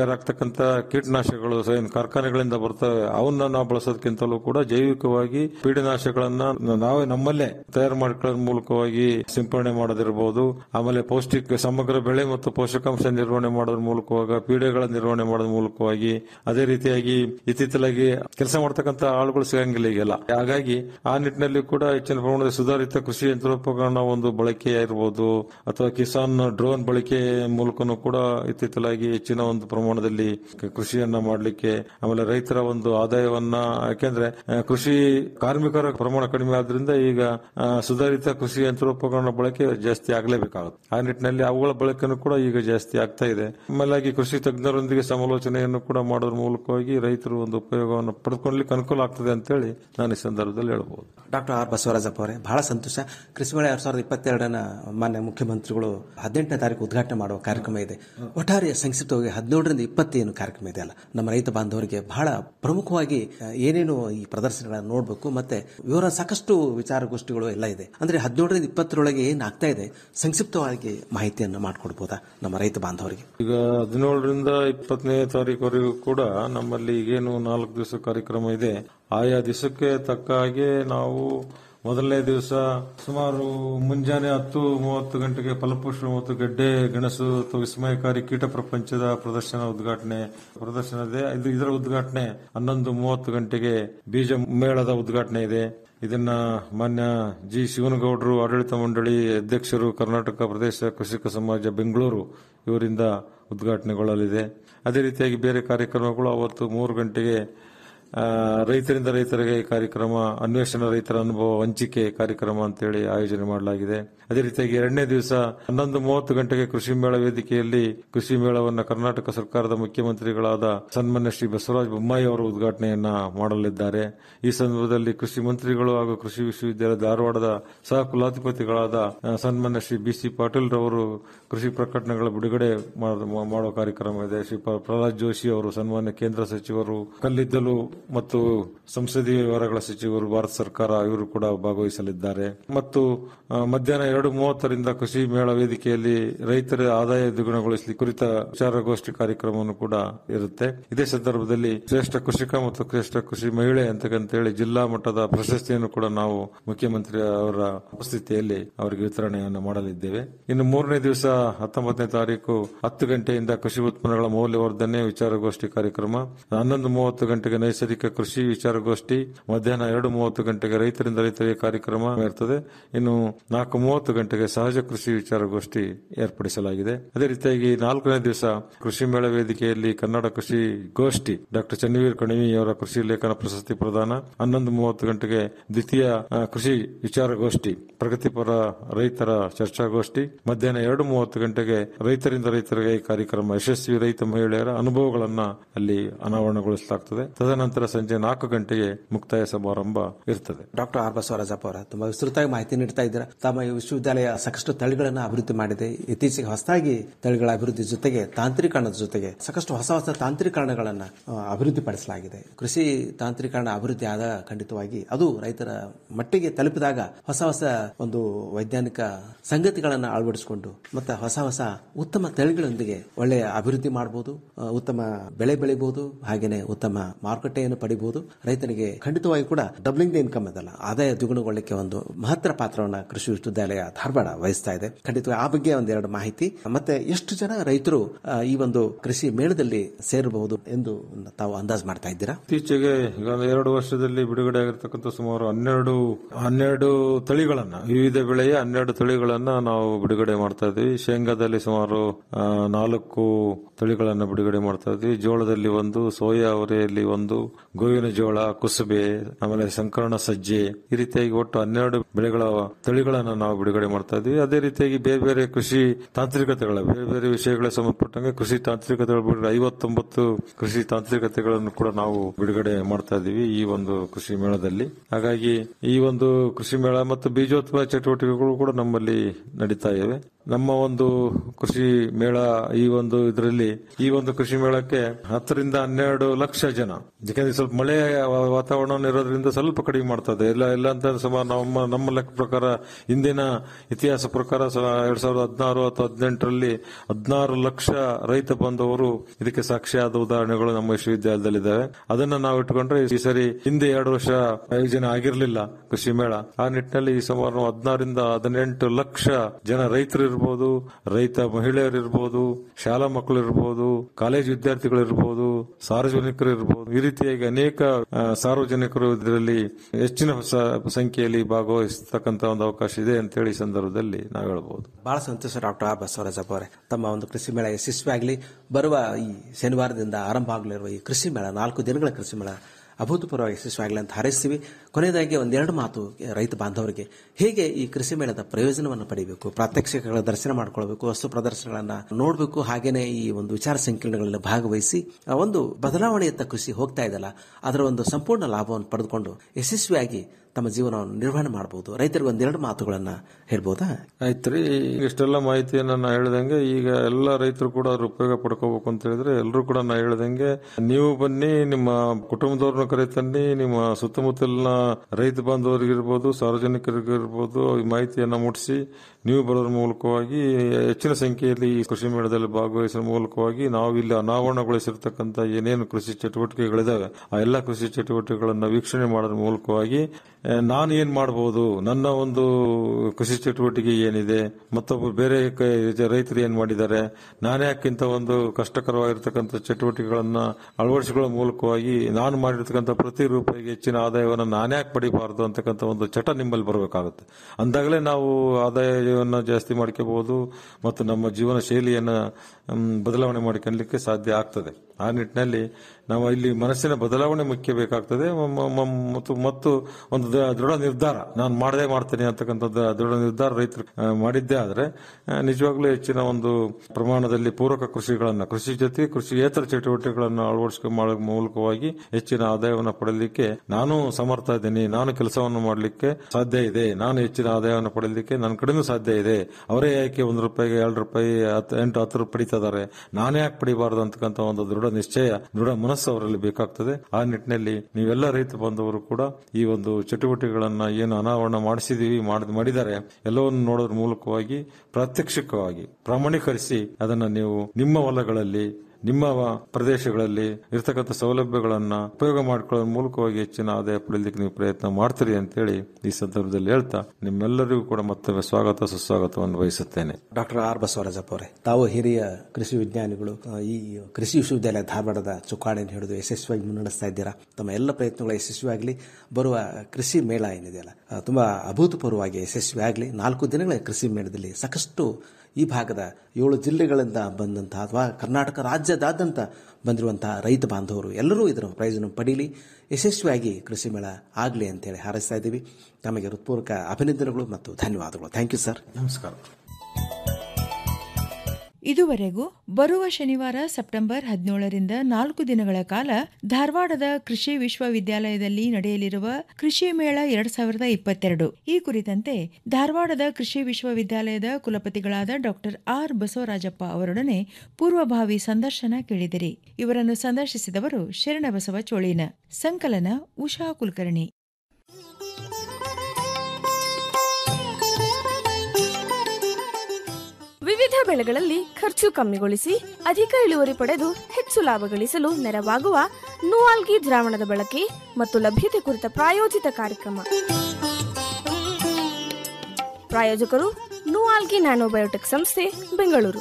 ಇರ್ತಕ್ಕಂಥ ಕೀಟನಾಶಕಗಳು ಏನು ಕಾರ್ಖಾನೆಗಳಿಂದ ಬರ್ತವೆ ಅವನ್ನ ನಾವು ಬಳಸೋದಕ್ಕಿಂತಲೂ ಕೂಡ ಜೈವಿಕವಾಗಿ ಪೀಡನಾಶಗಳನ್ನ ನಾವೇ ನಮ್ಮಲ್ಲೇ ತಯಾರು ಮಾಡ್ಕೊಳ್ಳೋ ಮೂಲಕವಾಗಿ ಸಿಂಪರಣೆ ಮಾಡೋದಿರಬಹುದು ಆಮೇಲೆ ಪೌಷ್ಟಿಕ ಸಮಗ್ರ ಬೆಳೆ ಮತ್ತು ಪೋಷಕಾಂಶ ನಿರ್ವಹಣೆ ಮಾಡೋದ್ರ ಮೂಲಕವಾಗ ಪೀಡೆಗಳ ನಿರ್ವಹಣೆ ಮಾಡೋದ್ರ ಮೂಲಕವಾಗಿ ಅದೇ ರೀತಿಯಾಗಿ ಇತ್ತೀಚಲಾಗಿ ಕೆಲಸ ಮಾಡ್ತಕ್ಕಂಥ ಆಳುಗಳು ಸಿಗಂಗಿಲ್ಲ ಈಗೆಲ್ಲ ಹಾಗಾಗಿ ಆ ನಿಟ್ಟಿನಲ್ಲಿ ಕೂಡ ಹೆಚ್ಚಿನ ಪ್ರಮಾಣದ ಸುಧಾರಿತ ಕೃಷಿ ಯಂತ್ರೋಪಕರಣ ಒಂದು ಬಳಕೆ ಇರಬಹುದು ಅಥವಾ ಕಿಸಾನ್ ಡ್ರೋನ್ ಬಳಕೆ ಮೂಲಕನೂ ಕೂಡ ಇತ್ತೀಚಲಾಗಿ ಹೆಚ್ಚಿನ ಒಂದು ಪ್ರಮಾಣದಲ್ಲಿ ಕ- ಕೃಷಿಯನ್ನ ಮಾಡಲಿಕ್ಕೆ ಆಮೇಲೆ ರೈತರ ಒಂದು ಆದಾಯವನ್ನ ಯಾಕೆಂದ್ರೆ ಆ, ಕೃಷಿ ಕಾರ್ಮಿಕರ ಪ್ರಮಾಣ ಕಡಿಮೆ ಆದ್ರಿಂದ ಈಗ ಆ, ಸುಧಾರಿತ ಕೃಷಿ ಯಂತ್ರೋಪಕರಣ ಬಳಕೆ ಜಾಸ್ತಿ ಆಗಲೇಬೇಕಾಗುತ್ತೆ ಆ ನಿಟ್ಟಿನಲ್ಲಿ ಅವುಗಳ ಬಳಕೆನೂ ಕೂಡ ಈಗ ಜಾಸ್ತಿ ಆಗ್ತಾ ಇದೆ ಆಮೇಲಾಗಿ ಕೃಷಿ ತಜ್ಞರೊಂದಿಗೆ ಸಮಾಲೋಚನೆಯನ್ನು ಕೂಡ ಮಾಡೋದ್ರ ಮೂಲಕವಾಗಿ ರೈತರು ಒಂದು ಉಪಯೋಗವನ್ನು ಪಡೆದುಕೊಳ್ಳಲಿಕ್ಕೆ ಅನುಕೂಲ ಆಗ್ತದೆ ಅಂತೇಳಿ ನಾನು ಈ ಸಂದರ್ಭದಲ್ಲಿ ಹೇಳ್ಬೋದು ಡಾಕ್ಟರ್ ಆರ್ ಬಸವರಾಜಪ್ಪ ಅವರೇ ಬಹಳ ಸಂತೋಷ ಕೃಷಿ ಮೇಳ ಎರಡ್ ಸಾವಿರದ ಇಪ್ಪತ್ತೆರಡನ ಮಾನ್ಯ ಮುಖ್ಯಮಂತ್ರಿಗಳು ಹದಿನೆಂಟನೇ ತಾರೀಕು ಉದ್ಘಾಟನೆ ಮಾಡುವ ಕಾರ್ಯಕ್ರಮ ಇದೆ ಒಟ್ಟಾರೆ ಸಂಕ್ಷಿಪ್ತವಾಗಿ ಹದಿನೇಳರಿಂದ ಇಪ್ಪತ್ತೇನು ಕಾರ್ಯಕ್ರಮ ಇದೆ ಅಲ್ಲ ನಮ್ಮ ರೈತ ಬಾಂಧವರಿಗೆ ಬಹಳ ಪ್ರಮುಖವಾಗಿ ಆ, ಏನೇನು ಈ ಪ್ರದರ್ಶನಗಳನ್ನ ನೋಡಬೇಕು ಮತ್ತೆ ವಿವರ ಸಾಕಷ್ಟು ವಿಚಾರಗೋಷ್ಠಿಗಳು ಎಲ್ಲ ಇದೆ ಅಂದ್ರೆ ಹದಿನೇಳರಿಂದ ಇಪ್ಪತ್ತರೊಳಗೆ ಏನ್ ಆಗ್ತಾ ಇದೆ ಸಂಕ್ಷಿಪ್ತವಾಗಿ ಮಾಹಿತಿಯನ್ನು ಮಾಡಿಕೊಡ್ಬೋದಾ ನಮ್ಮ ರೈತ ಬಾಂಧವರಿಗೆ ಈಗ ಹದಿನೇಳರಿಂದ ಇಪ್ಪತ್ತನೇ ತಾರೀಕುವರೆಗೂ ಕೂಡ ನಮ್ಮಲ್ಲಿ ಈಗೇನು ನಾಲ್ಕು ದಿವಸ ಕಾರ್ಯಕ್ರಮ ಇದೆ ಆಯಾ ದಿವಸಕ್ಕೆ ತಕ್ಕ ಹಾಗೆ ನಾವು ಮೊದಲನೇ ದಿವಸ ಸುಮಾರು ಮುಂಜಾನೆ ಹತ್ತು ಮೂವತ್ತು ಗಂಟೆಗೆ ಫಲಪುಷ್ಪ ಮತ್ತು ಗೆಡ್ಡೆ ಗೆಣಸು ಅಥವಾ ವಿಸ್ಮಯಕಾರಿ ಕೀಟ ಪ್ರಪಂಚದ ಪ್ರದರ್ಶನ ಉದ್ಘಾಟನೆ ಪ್ರದರ್ಶನ ಇದೆ ಇದು ಇದರ ಉದ್ಘಾಟನೆ ಹನ್ನೊಂದು ಮೂವತ್ತು ಗಂಟೆಗೆ ಬೀಜ ಮೇಳದ ಉದ್ಘಾಟನೆ ಇದೆ ಇದನ್ನ ಮಾನ್ಯ ಜಿ ಶಿವನಗೌಡರು ಆಡಳಿತ ಮಂಡಳಿ ಅಧ್ಯಕ್ಷರು ಕರ್ನಾಟಕ ಪ್ರದೇಶ ಕೃಷಿಕ ಸಮಾಜ ಬೆಂಗಳೂರು ಇವರಿಂದ ಉದ್ಘಾಟನೆಗೊಳ್ಳಲಿದೆ ಅದೇ ರೀತಿಯಾಗಿ ಬೇರೆ ಕಾರ್ಯಕ್ರಮಗಳು ಅವತ್ತು ಮೂರು ಗಂಟೆಗೆ ಆ, ರೈತರಿಂದ ರೈತರಿಗೆ ಈ ಕಾರ್ಯಕ್ರಮ ಅನ್ವೇಷಣ ರೈತರ ಅನುಭವ ಹಂಚಿಕೆ ಕಾರ್ಯಕ್ರಮ ಅಂತೇಳಿ ಆಯೋಜನೆ ಮಾಡಲಾಗಿದೆ ಅದೇ ರೀತಿಯಾಗಿ ಎರಡನೇ ದಿವಸ ಹನ್ನೊಂದು ಮೂವತ್ತು ಗಂಟೆಗೆ ಕೃಷಿ ಮೇಳ ವೇದಿಕೆಯಲ್ಲಿ ಕೃಷಿ ಮೇಳವನ್ನ ಕರ್ನಾಟಕ ಸರ್ಕಾರದ ಮುಖ್ಯಮಂತ್ರಿಗಳಾದ ಸನ್ಮಾನ್ಯ ಶ್ರೀ ಬಸವರಾಜ ಬೊಮ್ಮಾಯಿ ಅವರು ಉದ್ಘಾಟನೆಯನ್ನ ಮಾಡಲಿದ್ದಾರೆ ಈ ಸಂದರ್ಭದಲ್ಲಿ ಕೃಷಿ ಮಂತ್ರಿಗಳು ಹಾಗೂ ಕೃಷಿ ವಿಶ್ವವಿದ್ಯಾಲಯ ಧಾರವಾಡದ ಸಹ ಕುಲಾಧಿಪತಿಗಳಾದ ಆ, ಸನ್ಮಾನ್ಯ ಶ್ರೀ ಬಿ ಸಿ ಪಾಟೀಲ್ ರವರು ಕೃಷಿ ಪ್ರಕಟಣೆಗಳ ಬಿಡುಗಡೆ ಮಾಡ- ಮಾಡುವ ಕಾರ್ಯಕ್ರಮ ಇದೆ ಶ್ರೀ ಪ್ರ- ಪ್ರಹ್ಲಾದ್ ಜೋಶಿ ಅವರು ಸನ್ಮಾನ್ಯ ಕೇಂದ್ರ ಸಚಿವರು ಕಲ್ಲಿದ್ದಲು ಮತ್ತು ಸಂಸದೀಯ ವ್ಯವಹಾರಗಳ ಸಚಿವರು ಭಾರತ ಸರ್ಕಾರ ಇವರು ಕೂಡ ಭಾಗವಹಿಸಲಿದ್ದಾರೆ ಮತ್ತು ಆ, ಮಧ್ಯಾಹ್ನ ಎರಡು ಮೂವತ್ತರಿಂದ ಕೃಷಿ ಮೇಳ ವೇದಿಕೆಯಲ್ಲಿ ರೈತರ ಆದಾಯ ದ್ವಿಗುಣಗೊಳಿಸಲಿ ಕುರಿತ ವಿಚಾರಗೋಷ್ಠಿ ಕಾರ್ಯಕ್ರಮವನ್ನು ಕೂಡ ಇರುತ್ತೆ ಇದೇ ಸಂದರ್ಭದಲ್ಲಿ ಶ್ರೇಷ್ಠ ಕೃಷಿಕ ಮತ್ತು ಶ್ರೇಷ್ಠ ಕೃಷಿ ಮಹಿಳೆ ಅಂತಕ್ಕಂತೇಳಿ ಜಿಲ್ಲಾ ಮಟ್ಟದ ಪ್ರಶಸ್ತಿಯನ್ನು ಕೂಡ ನಾವು ಮುಖ್ಯಮಂತ್ರಿ ಅವರ ಉಪಸ್ಥಿತಿಯಲ್ಲಿ ಅವರಿಗೆ ವಿತರಣೆಯನ್ನು ಮಾಡಲಿದ್ದೇವೆ ಇನ್ನು ಮೂರನೇ ದಿವಸ ಹತ್ತೊಂಬತ್ತನೇ ತಾರೀಕು ಹತ್ತು ಗಂಟೆಯಿಂದ ಕೃಷಿ ಉತ್ಪನ್ನಗಳ ಮೌಲ್ಯವರ್ಧನೆ ವಿಚಾರಗೋಷ್ಠಿ ಕಾರ್ಯಕ್ರಮ ಹನ್ನೊಂದು ಮೂವತ್ತು ಗಂಟೆಗೆ ನೈಸರ್ಗಿಕ ಕೃಷಿ ವಿಚಾರಗೋಷ್ಠಿ ಮಧ್ಯಾಹ್ನ ಎರಡು ಮೂವತ್ತು ಗಂಟೆಗೆ ರೈತರಿಂದ ರೈತರಿಗೆ ಕಾರ್ಯಕ್ರಮ ಇರ್ತದೆ ಇನ್ನು ನಾಲ್ಕು ಮೂವತ್ತು ಗಂಟೆಗೆ ಸಹಜ ಕೃಷಿ ವಿಚಾರಗೋಷ್ಠಿ ಏರ್ಪಡಿಸಲಾಗಿದೆ ಅದೇ ರೀತಿಯಾಗಿ ನಾಲ್ಕನೇ ದಿವಸ ಕೃಷಿ ಮೇಳ ವೇದಿಕೆಯಲ್ಲಿ ಕನ್ನಡ ಕೃಷಿ ಗೋಷ್ಠಿ ಡಾಕ್ಟರ್ ಚನ್ನವೀರ್ ಕಣಿವಿ ಅವರ ಕೃಷಿ ಲೇಖನ ಪ್ರಶಸ್ತಿ ಪ್ರದಾನ ಹನ್ನೊಂದು ಮೂವತ್ತು ಗಂಟೆಗೆ ದ್ವಿತೀಯ ಆ, ಕೃಷಿ ವಿಚಾರಗೋಷ್ಠಿ ಪ್ರಗತಿಪರ ರೈತರ ಚರ್ಚಾಗೋಷ್ಠಿ ಮಧ್ಯಾಹ್ನ ಎರಡು ಮೂವತ್ತು ಗಂಟೆಗೆ ರೈತರಿಂದ ರೈತರಿಗೆ ಈ ಕಾರ್ಯಕ್ರಮ ಯಶಸ್ವಿ ರೈತ ಮಹಿಳೆಯರ ಅನುಭವಗಳನ್ನ ಅಲ್ಲಿ ಅನಾವರಣಗೊಳಿಸಲಾಗ್ತದೆ ತದನಂತರ ಸಂಜೆ ನಾಲ್ಕು ಗಂಟೆಗೆ ಮುಕ್ತಾಯ ಸಮಾರಂಭ ಇರ್ತದೆ ಡಾಕ್ಟರ್ ಆರ್ ಬಸವರಾಜಪ್ಪ ಅವರ ತುಂಬಾ ವಿಸ್ತೃತವಾಗಿ ಮಾಹಿತಿ ನೀಡ್ತಾ ಇದ್ದೀರಾ ತಮ್ಮ ಈ ವಿಶ್ವವಿದ್ಯಾಲಯ ಸಾಕಷ್ಟು ತಳಿಗಳನ್ನು ಅಭಿವೃದ್ಧಿ ಮಾಡಿದೆ ಇತ್ತೀಚೆಗೆ ಹೊಸದಾಗಿ ತಳಿಗಳ ಅಭಿವೃದ್ಧಿ ಜೊತೆಗೆ ತಾಂತ್ರೀಕರಣದ ಜೊತೆಗೆ ಸಾಕಷ್ಟು ಹೊಸ ಹೊಸ ತಾಂತ್ರೀಕರಣಗಳನ್ನು ಆ, ಅಭಿವೃದ್ಧಿಪಡಿಸಲಾಗಿದೆ ಕೃಷಿ ತಾಂತ್ರೀಕರಣ ಅಭಿವೃದ್ಧಿ ಆದ ಖಂಡಿತವಾಗಿ ಅದು ರೈತರ ಮಟ್ಟಿಗೆ ತಲುಪಿದಾಗ ಹೊಸ ಹೊಸ ಒಂದು ವೈಜ್ಞಾನಿಕ ಸಂಗತಿಗಳನ್ನು ಅಳವಡಿಸಿಕೊಂಡು ಮತ್ತೆ ಹೊಸ ಹೊಸ ಉತ್ತಮ ತಳಿಗಳೊಂದಿಗೆ ಒಳ್ಳೆಯ ಅಭಿವೃದ್ಧಿ ಮಾಡಬಹುದು ಆ, ಉತ್ತಮ ಬೆಳೆ ಬೆಳಿಬಹುದು ಹಾಗೇನೆ ಉತ್ತಮ ಮಾರುಕಟ್ಟೆಯನ್ನು ಪಡಿಬಹುದು ರೈತನಿಗೆ ಖಂಡಿತವಾಗಿ ಕೂಡ ಡಬ್ಲಿಂಗ್ ದ ಇನ್ಕಮ್ ಅದಲ್ಲ ಆದಾಯ ದ್ವಿಗುಣಗೊಳ್ಳಲಿಕ್ಕೆ ಒಂದು ಮಹತ್ತರ ಪಾತ್ರವನ್ನ ಕೃಷಿ ವಿಶ್ವವಿದ್ಯಾಲಯ ಧಾರವಾಡ ವಹಿಸ್ತಾ ಇದೆ ಖಂಡಿತವಾಗಿ ಆ ಬಗ್ಗೆ ಒಂದೆರಡು ಮಾಹಿತಿ ಮತ್ತೆ ಎಷ್ಟು ಜನ ರೈತರು ಆ, ಈ ಒಂದು ಕೃಷಿ ಮೇಳದಲ್ಲಿ ಸೇರಬಹುದು ಎಂದು ತಾವು ಅಂದಾಜು ಮಾಡ್ತಾ ಇದ್ದೀರಾ ಇತ್ತೀಚೆಗೆ ಈಗ ಒಂದು ಎರಡು ವರ್ಷದಲ್ಲಿ ಬಿಡುಗಡೆ ಆಗಿರ್ತಕ್ಕಂಥ ಸುಮಾರು ಹನ್ನೆರಡು ಹನ್ನೆರಡು ತಳಿಗಳನ್ನ ವಿವಿಧ ಬೆಳೆಯ ಹನ್ನೆರಡು ತಳಿಗಳನ್ನ ನಾವು ಬಿಡುಗಡೆ ಮಾಡ್ತಾ ಇದ್ವಿ ಶೇಂಗಾದಲ್ಲಿ ಸುಮಾರು ಆ, ನಾಲ್ಕು ತಳಿಗಳನ್ನ ಬಿಡುಗಡೆ ಮಾಡ್ತಾ ಇದ್ವಿ ಜೋಳದಲ್ಲಿ ಒಂದು ಸೋಯಾ ಅವರೆಯಲ್ಲಿ ಒಂದು ಗೋವಿನ ಜೋಳ ಕುಸುಬೆ ಆಮೇಲೆ ಸಂಕರಣ ಸಜ್ಜೆ ಈ ರೀತಿಯಾಗಿ ಒಟ್ಟು ಹನ್ನೆರಡು ಬೆಳೆಗಳ ತಳಿಗಳನ್ನ ನಾವು ಬಿಡುಗಡೆ ಮಾಡ್ತಾ ಇದ್ವಿ ಅದೇ ರೀತಿಯಾಗಿ ಬೇರೆ ಬೇರೆ ಕೃಷಿ ತಾಂತ್ರಿಕತೆಗಳ ಬೇರೆ ಬೇರೆ ವಿಷಯಗಳಿಗೆ ಸಂಬಂಧಪಟ್ಟಂಗೆ ಕೃಷಿ ತಾಂತ್ರಿಕತೆಗಳು ಬಿಡುಗಡೆ ಐವತ್ತೊಂಬತ್ತು ಕೃಷಿ ತಾಂತ್ರಿಕತೆಗಳನ್ನು ಕೂಡ ನಾವು ಬಿಡುಗಡೆ ಮಾಡ್ತಾ ಇದ್ದೀವಿ ಈ ಒಂದು ಕೃಷಿ ಮೇಳದಲ್ಲಿ ಹಾಗಾಗಿ ಈ ಒಂದು ಕೃಷಿ ಮೇಳ ಮತ್ತು ಬೀಜೋತ್ಪಾದನೆ ಚಟುವಟಿಕೆಗಳು ಕೂಡ ನಮ್ಮಲ್ಲಿ ನಡೀತಾ ಇವೆ ನಮ್ಮ ಒಂದು ಕೃಷಿ ಮೇಳ ಈ ಒಂದು ಇದರಲ್ಲಿ ಈ ಒಂದು ಕೃಷಿ ಮೇಳಕ್ಕೆ ಹತ್ತರಿಂದ ಹನ್ನೆರಡು ಲಕ್ಷ ಜನ ಯಾಕೆಂದ್ರೆ ಯಾಕಂದ್ರೆ ಸ್ವಲ್ಪ ಮಳೆ ವಾ- ವಾತಾವರಣ ಇರೋದ್ರಿಂದ ಸ್ವಲ್ಪ ಕಡಿಮೆ ಮಾಡ್ತದೆ ಇಲ್ಲ ಇಲ್ಲ ಅಂತ ಸುಮಾರು ನಮ್ಮ ನಮ್ಮ ಲೆಕ್ಕ ಪ್ರಕಾರ ಇಂದಿನ ಇತಿಹಾಸ ಪ್ರಕಾರ ಸ- ಎರಡ್ ಸಾವಿರದ ಹದಿನಾರು ಅಥವಾ ಹದಿನೆಂಟರಲ್ಲಿ ಹದಿನಾರು ಲಕ್ಷ ರೈತ ಬಾಂಧವರು ಇದಕ್ಕೆ ಸಾಕ್ಷಿಯಾದ ಉದಾಹರಣೆಗಳು ನಮ್ಮ ವಿಶ್ವವಿದ್ಯಾಲಯದಲ್ಲಿದ್ದಾವೆ ಅದನ್ನ ನಾವು ಇಟ್ಕೊಂಡ್ರೆ ಈ ಸರಿ ಹಿಂದೆ ಎರಡು ವರ್ಷ ಆಯೋಜನೆ ಆಗಿರಲಿಲ್ಲ ಕೃಷಿ ಮೇಳ ಆ ನಿಟ್ಟಿನಲ್ಲಿ ಈ ಸುಮಾರು ಹದಿನಾರಿಂದ ಹದಿನೆಂಟು ಲಕ್ಷ ಜನ ರೈತರು ಇರ್ಬೋದು ರೈತ ಮಹಿಳೆಯರು ಇರ್ಬೋದು ಶಾಲಾ ಮಕ್ಕಳು ಇರ್ಬೋದು ಕಾಲೇಜು ವಿದ್ಯಾರ್ಥಿಗಳು ಇರ್ಬೋದು ಸಾರ್ವಜನಿಕರು ಇರ್ಬೋದು ಈ ರೀತಿಯಾಗಿ ಅನೇಕ ಆ, ಸಾರ್ವಜನಿಕರು ಇದರಲ್ಲಿ ಹೆಚ್ಚಿನ ಸ- ಸಂಖ್ಯೆಯಲ್ಲಿ ಭಾಗವಹಿಸತಕ್ಕಂತ ಒಂದು ಅವಕಾಶ ಇದೆ ಅಂತೇಳಿ ಈ ಸಂದರ್ಭದಲ್ಲಿ ನಾವು ಹೇಳ್ಬೋದು ಬಹಳ ಸಂತೋಷ ಡಾಕ್ಟರ್ ಆರ್ ಬಸವರಾಜಪ್ಪ ಅವರೇ ತಮ್ಮ ಒಂದು ಕೃಷಿ ಮೇಳ ಯಶಸ್ವಿಯಾಗಲಿ ಬರುವ ಈ ಶನಿವಾರದಿಂದ ಆರಂಭ ಆಗಲಿರುವ ಈ ಕೃಷಿ ಮೇಳ ನಾಲ್ಕು ದಿನಗಳ ಕೃಷಿ ಮೇಳ ಅಭೂತಪೂರ್ವ ಯಶಸ್ವಿಯಾಗಲಿ ಅಂತ ಹಾರೈಸ್ತೀವಿ ಕೊನೆಯದಾಗಿ ಒಂದೆರಡು ಮಾತು ರೈತ ಬಾಂಧವರಿಗೆ ಹೇಗೆ ಈ ಕೃಷಿ ಮೇಳದ ಪ್ರಯೋಜನವನ್ನು ಪಡೆಯಬೇಕು ಪ್ರಾತ್ಯಕ್ಷಿಕಗಳ ದರ್ಶನ ಮಾಡ್ಕೊಳ್ಬೇಕು ವಸ್ತು ಪ್ರದರ್ಶನಗಳನ್ನ ನೋಡಬೇಕು ಹಾಗೇನೆ ಈ ಒಂದು ವಿಚಾರ ಸಂಕಿರಣಗಳಲ್ಲಿ ಭಾಗವಹಿಸಿ ಆ ಒಂದು ಬದಲಾವಣೆಯತ್ತ ಕೃಷಿ ಹೋಗ್ತಾ ಇದೆಯಲ್ಲ ಅದರ ಒಂದು ಸಂಪೂರ್ಣ ಲಾಭವನ್ನು ಪಡೆದುಕೊಂಡು ಯಶಸ್ವಿಯಾಗಿ ತಮ್ಮ ಜೀವನವನ್ನು ನಿರ್ವಹಣೆ ಮಾಡಬಹುದು ರೈತರಿಗೆ ಒಂದೆರಡು ಮಾತುಗಳನ್ನ ಹೇಳ್ಬೋದಾ ಆಯ್ತ್ರಿ ಇಷ್ಟೆಲ್ಲ ಮಾಹಿತಿಯನ್ನ ನಾ ಹೇಳ್ದಂಗೆ ಈಗ ಎಲ್ಲ ರೈತರು ಕೂಡ ಅದ್ರ ಉಪಯೋಗ ಪಡ್ಕೋಬೇಕು ಅಂತ ಹೇಳಿದ್ರೆ ಎಲ್ಲರೂ ಕೂಡ ನಾ ಹೇಳ್ದಂಗೆ ನೀವು ಬನ್ನಿ ನಿಮ್ಮ ಕುಟುಂಬದವ್ರನ್ನ ಕರೆತನ್ನಿ ನಿಮ್ಮ ಸುತ್ತಮುತ್ತಲಿನ ರೈತ ಬಾಂಧವರಿಗಿರ್ಬೋದು ಸಾರ್ವಜನಿಕರಿಗಿರ್ಬೋದು ಈ ಮಾಹಿತಿಯನ್ನ ಮುಟ್ಟಿಸಿ ನೀವು ಬರೋದ್ರ ಮೂಲಕವಾಗಿ ಹೆಚ್ಚಿನ ಸಂಖ್ಯೆಯಲ್ಲಿ ಈ ಕೃಷಿ ಮೇಳದಲ್ಲಿ ಭಾಗವಹಿಸುವ ಮೂಲಕವಾಗಿ ನಾವು ಇಲ್ಲಿ ಅನಾವರಣಗೊಳಿಸಿರ್ತಕ್ಕಂಥ ಏನೇನು ಕೃಷಿ ಚಟುವಟಿಕೆಗಳಿದಾವೆ ಆ ಎಲ್ಲ ಕೃಷಿ ಚಟುವಟಿಕೆಗಳನ್ನ ವೀಕ್ಷಣೆ ಮಾಡೋದ್ರ ಮೂಲಕವಾಗಿ ಆ, ನಾನು ಏನ್ ಮಾಡಬಹುದು ನನ್ನ ಒಂದು ಕೃಷಿ ಚಟುವಟಿಕೆ ಏನಿದೆ ಮತ್ತೊಬ್ಬರು ಬೇರೆ ಕ- ರೈತರು ಏನ್ ಮಾಡಿದ್ದಾರೆ ನಾನೇ ಯಾಕಿಂತ ಒಂದು ಕಷ್ಟಕರವಾಗಿರ್ತಕ್ಕಂಥ ಚಟುವಟಿಕೆಗಳನ್ನ ಅಳವಡಿಸಿಕೊಳ್ಳೋ ಮೂಲಕವಾಗಿ ನಾನು ಮಾಡಿರ್ತಕ್ಕಂಥ ಪ್ರತಿ ರೂಪಾಯಿಗೆ ಹೆಚ್ಚಿನ ಆದಾಯವನ್ನು ನಾನೇ ಯಾಕೆ ಪಡಿಬಾರದು ಅಂತಕ್ಕಂಥ ಒಂದು ಚಟ ನಿಮ್ಮಲ್ಲಿ ಬರಬೇಕಾಗುತ್ತೆ ಅಂದಾಗಲೇ ನಾವು ಆದಾಯವನ್ನು ಜಾಸ್ತಿ ಮಾಡ್ಕೋಬಹುದು ಮತ್ತು ನಮ್ಮ ಜೀವನ ಶೈಲಿಯನ್ನ ಮ್, ಬದಲಾವಣೆ ಮಾಡ್ಕೊಳ್ಳಿಕ್ಕೆ ಸಾಧ್ಯ ಆಗ್ತದೆ ಆ ನಿಟ್ಟಿನಲ್ಲಿ ನಾವು ಇಲ್ಲಿ ಮನಸ್ಸಿನ ಬದಲಾವಣೆ ಮುಖ್ಯ ಬೇಕಾಗ್ತದೆ ಮ- ಮ- ಮತ್ತು ಮತ್ತು ಒಂದು ದ- ದೃಢ ನಿರ್ಧಾರ ನಾನು ಮಾಡದೇ ಮಾಡ್ತೇನೆ ಅಂತಕ್ಕಂಥ ದೃಢ ನಿರ್ಧಾರ ರೈತರು ಆ, ಮಾಡಿದ್ದೇ ಆದ್ರೆ ಆ, ನಿಜವಾಗ್ಲೂ ಹೆಚ್ಚಿನ ಒಂದು ಪ್ರಮಾಣದಲ್ಲಿ ಪೂರಕ ಕೃಷಿಗಳನ್ನ ಕೃಷಿ ಜೊತೆ ಕೃಷಿಯೇತರ ಚಟುವಟಿಕೆಗಳನ್ನು ಅಳವಡಿಸಿಕೊಂಡು ಮಾಡೋ ಮೂಲಕವಾಗಿ ಹೆಚ್ಚಿನ ಆದಾಯವನ್ನು ಪಡೆಯಲಿಕ್ಕೆ ನಾನು ಸಮರ್ಥ ಇದ್ದೇನೆ ನಾನು ಕೆಲಸವನ್ನು ಮಾಡಲಿಕ್ಕೆ ಸಾಧ್ಯ ಇದೆ ನಾನು ಹೆಚ್ಚಿನ ಆದಾಯವನ್ನು ಪಡೆಯಲಿಕ್ಕೆ ನನ್ನ ಕಡೆನೂ ಸಾಧ್ಯ ಇದೆ ಅವರೇ ಯಾಕೆ ಒಂದು ರೂಪಾಯಿಗೆ ಎರಡು ರೂಪಾಯಿ ಹತ್ತು ಎಂಟು ಹತ್ತು ರೂಪಾಯಿ ಪಡಿತಿದ್ದಾರೆ ನಾನೇ ಯಾಕೆ ಪಡಿಬಾರದು ಅಂತಕ್ಕಂಥ ಒಂದು ದೃಢ ನಿಶ್ಚಯ ದೃಢ ಮನಸ್ಸು ಅವರಲ್ಲಿ ಬೇಕಾಗ್ತದೆ ಆ ನಿಟ್ಟಿನಲ್ಲಿ ನೀವೆಲ್ಲ ರೈತ ಬಾಂಧವರು ಕೂಡ ಈ ಒಂದು ಚಟುವಟಿಕೆಗಳನ್ನ ಏನು ಅನಾವರಣ ಮಾಡಿಸಿದೀವಿ ಮಾಡ್- ಮಾಡಿದ್ದಾರೆ ಎಲ್ಲವನ್ನು ನೋಡೋದ್ರ ಮೂಲಕವಾಗಿ ಪ್ರಾತ್ಯಕ್ಷಿಕವಾಗಿ ಪ್ರಮಾಣೀಕರಿಸಿ ಅದನ್ನ ನೀವು ನಿಮ್ಮ ಹೊಲಗಳಲ್ಲಿ ನಿಮ್ಮ ಪ್ರದೇಶಗಳಲ್ಲಿ ಇರತಕ್ಕಂಥ ಸೌಲಭ್ಯಗಳನ್ನ ಉಪಯೋಗ ಮಾಡ್ಕೊಳ್ಳೋದ್ರ ಮೂಲಕವಾಗಿ ಹೆಚ್ಚಿನ ಆದಾಯ ಪಡೆಯಲಿಕ್ಕೆ ನೀವು ಪ್ರಯತ್ನ ಮಾಡ್ತೀರಿ ಅಂತೇಳಿ ಈ ಸಂದರ್ಭದಲ್ಲಿ ಹೇಳ್ತಾ ನಿಮ್ಮೆಲ್ಲರಿಗೂ ಕೂಡ ಮತ್ತೊಮ್ಮೆ ಸ್ವಾಗತ ಸುಸ್ವಾಗತವನ್ನು ವಹಿಸುತ್ತೇನೆ ಡಾಕ್ಟರ್ ಆರ್ ಬಸವರಾಜಪ್ಪ ಅವರೇ ತಾವು ಹಿರಿಯ ಕೃಷಿ ವಿಜ್ಞಾನಿಗಳು ಆ, ಈ ಕೃಷಿ ವಿಶ್ವವಿದ್ಯಾಲಯ ಧಾರವಾಡದ ಚುಕ್ಕಾಣಿಯನ್ನು ಹಿಡಿದು ಯಶಸ್ವಿಯಾಗಿ ಮುನ್ನಡೆಸ್ತಾ ಇದ್ದೀರಾ ತಮ್ಮ ಎಲ್ಲ ಪ್ರಯತ್ನಗಳು ಯಶಸ್ವಿಯಾಗಲಿ ಬರುವ ಕೃಷಿ ಮೇಳ ಏನಿದೆಯಲ್ಲ ಆ, ತುಂಬಾ ಅಭೂತಪೂರ್ವವಾಗಿ ಯಶಸ್ವಿಯಾಗಲಿ ನಾಲ್ಕು ದಿನಗಳ ಕೃಷಿ ಮೇಳದಲ್ಲಿ ಸಾಕಷ್ಟು ಈ ಭಾಗದ ಏಳು ಜಿಲ್ಲೆಗಳಿಂದ ಬಂದಂತಹ ಅಥವಾ ಕರ್ನಾಟಕ ರಾಜ್ಯದಾದ್ಯಂತ ಬಂದಿರುವಂತಹ ರೈತ ಬಾಂಧವರು ಎಲ್ಲರೂ ಇದರ ಪ್ರಯೋಜನ ಪಡೀಲಿ ಯಶಸ್ವಿಯಾಗಿ ಕೃಷಿ ಮೇಳ ಆಗಲಿ ಅಂತೇಳಿ ಹಾರೈಸ್ತಾ ಇದ್ದೀವಿ ನಮಗೆ ಹೃತ್ಪೂರ್ವಕ ಅಭಿನಂದನೆಗಳು ಮತ್ತು ಧನ್ಯವಾದಗಳು ಥ್ಯಾಂಕ್ ಯು ಸರ್ ನಮಸ್ಕಾರ ಇದುವರೆಗೂ ಬರುವ ಶನಿವಾರ ಸೆಪ್ಟೆಂಬರ್ ಹದಿನೇಳರಿಂದ ನಾಲ್ಕು ದಿನಗಳ ಕಾಲ ಧಾರವಾಡದ ಕೃಷಿ ವಿಶ್ವವಿದ್ಯಾಲಯದಲ್ಲಿ ನಡೆಯಲಿರುವ ಕೃಷಿ ಮೇಳ ಎರಡ್ ಸಾವಿರದ ಇಪ್ಪತ್ತೆರಡು ಈ ಕುರಿತಂತೆ ಧಾರವಾಡದ ಕೃಷಿ ವಿಶ್ವವಿದ್ಯಾಲಯದ ಕುಲಪತಿಗಳಾದ ಡಾಕ್ಟರ್ ಆರ್ ಬಸವರಾಜಪ್ಪ ಅವರೊಡನೆ ಪೂರ್ವಭಾವಿ ಸಂದರ್ಶನ ಕೇಳಿದಿರಿ ಇವರನ್ನು ಸಂದರ್ಶಿಸಿದವರು ಶರಣಬಸವ ಚೋಳಿನ ಸಂಕಲನ ಉಷಾ ಕುಲಕರ್ಣಿ ವಿವಿಧ ಬೆಳೆಗಳಲ್ಲಿ ಖರ್ಚು ಕಮ್ಮಿಗೊಳಿಸಿ ಅಧಿಕ ಇಳುವರಿ ಪಡೆದು ಹೆಚ್ಚು ಲಾಭ ಗಳಿಸಲು ನೆರವಾಗುವ ನೂವಾಲ್ಗಿ ದ್ರಾವಣದ ಬಳಕೆ ಮತ್ತು ಲಭ್ಯತೆ ಕುರಿತ ಪ್ರಾಯೋಜಿತ ಕಾರ್ಯಕ್ರಮ ಪ್ರಾಯೋಜಕರು ನೂವಾಲ್ಗಿ ನ್ಯಾನೋಬಯೋಟೆಕ್ ಸಂಸ್ಥೆ ಬೆಂಗಳೂರು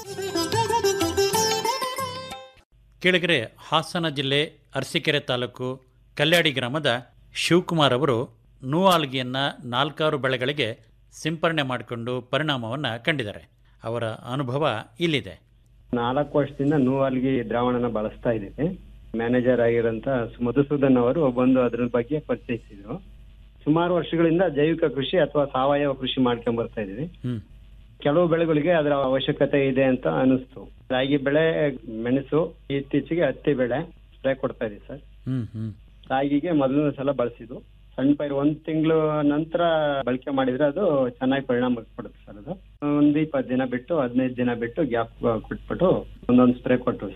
ಕೆಳಗರೆ ಹಾಸನ ಜಿಲ್ಲೆ ಅರಸೀಕೆರೆ ತಾಲೂಕು ಕಲ್ಯಾಡಿ ಗ್ರಾಮದ ಶಿವಕುಮಾರ್ ಅವರು ನೂವಾಲ್ಗಿಯನ್ನು ನಾಲ್ಕಾರು ಬೆಳೆಗಳಿಗೆ ಸಿಂಪರಣೆ ಮಾಡಿಕೊಂಡು ಪರಿಣಾಮವನ್ನು ಕಂಡಿದ್ದಾರೆ ಅವರ ಅನುಭವ ಇಲ್ಲಿದೆ ನಾಲ್ಕು ವರ್ಷದಿಂದ ನೂವಲ್ಗಿ ದ್ರಾವಣನ ಬಳಸ್ತಾ ಇದ್ದೀವಿ ಮ್ಯಾನೇಜರ್ ಆಗಿರೋಂತ ಮಧುಸೂದನ್ ಅವರು ಬಂದು ಅದ್ರ ಬಗ್ಗೆ ಪರಿಚಯಿಸಿದ್ರು ಸುಮಾರು ವರ್ಷಗಳಿಂದ ಜೈವಿಕ ಕೃಷಿ ಅಥವಾ ಸಾವಯವ ಕೃಷಿ ಮಾಡ್ಕೊಂಡ್ ಬರ್ತಾ ಇದೀವಿ ಕೆಲವು ಬೆಳೆಗಳಿಗೆ ಅದರ ಅವಶ್ಯಕತೆ ಇದೆ ಅಂತ ಅನಿಸ್ತು ರಾಗಿ ಬೆಳೆ ಮೆಣಸು ಇತ್ತೀಚೆಗೆ ಹತ್ತಿ ಬೆಳೆ ಸ್ಪ್ರೇ ಕೊಡ್ತಾ ಇದೀವಿ ಸರ್ ಹ್ಮ್ ಹ್ಮ್ ರಾಗಿಗೆ ಮೊದಲನೇ ಸಲ ಬಳಸಿದ್ದು ಸಣ್ಣ ಪೈರು ಒಂದ್ ತಿಂಗಳು ನಂತರ ಬಳಕೆ ಮಾಡಿದ್ರೆ ಅದು ಚೆನ್ನಾಗಿ ಪರಿಣಾಮ ಕೊಡುತ್ತೆ ಸರ್ ಅದು ಒಂದ್ ಇಪ್ಪತ್ತು ದಿನ ಬಿಟ್ಟು ಹದಿನೈದು ದಿನ ಬಿಟ್ಟು ಗ್ಯಾಪ್ ಕೊಟ್ಬಿಟ್ಟು ಒಂದೊಂದು ಸ್ಪ್ರೇ ಕೊಟ್ರು ಸರ್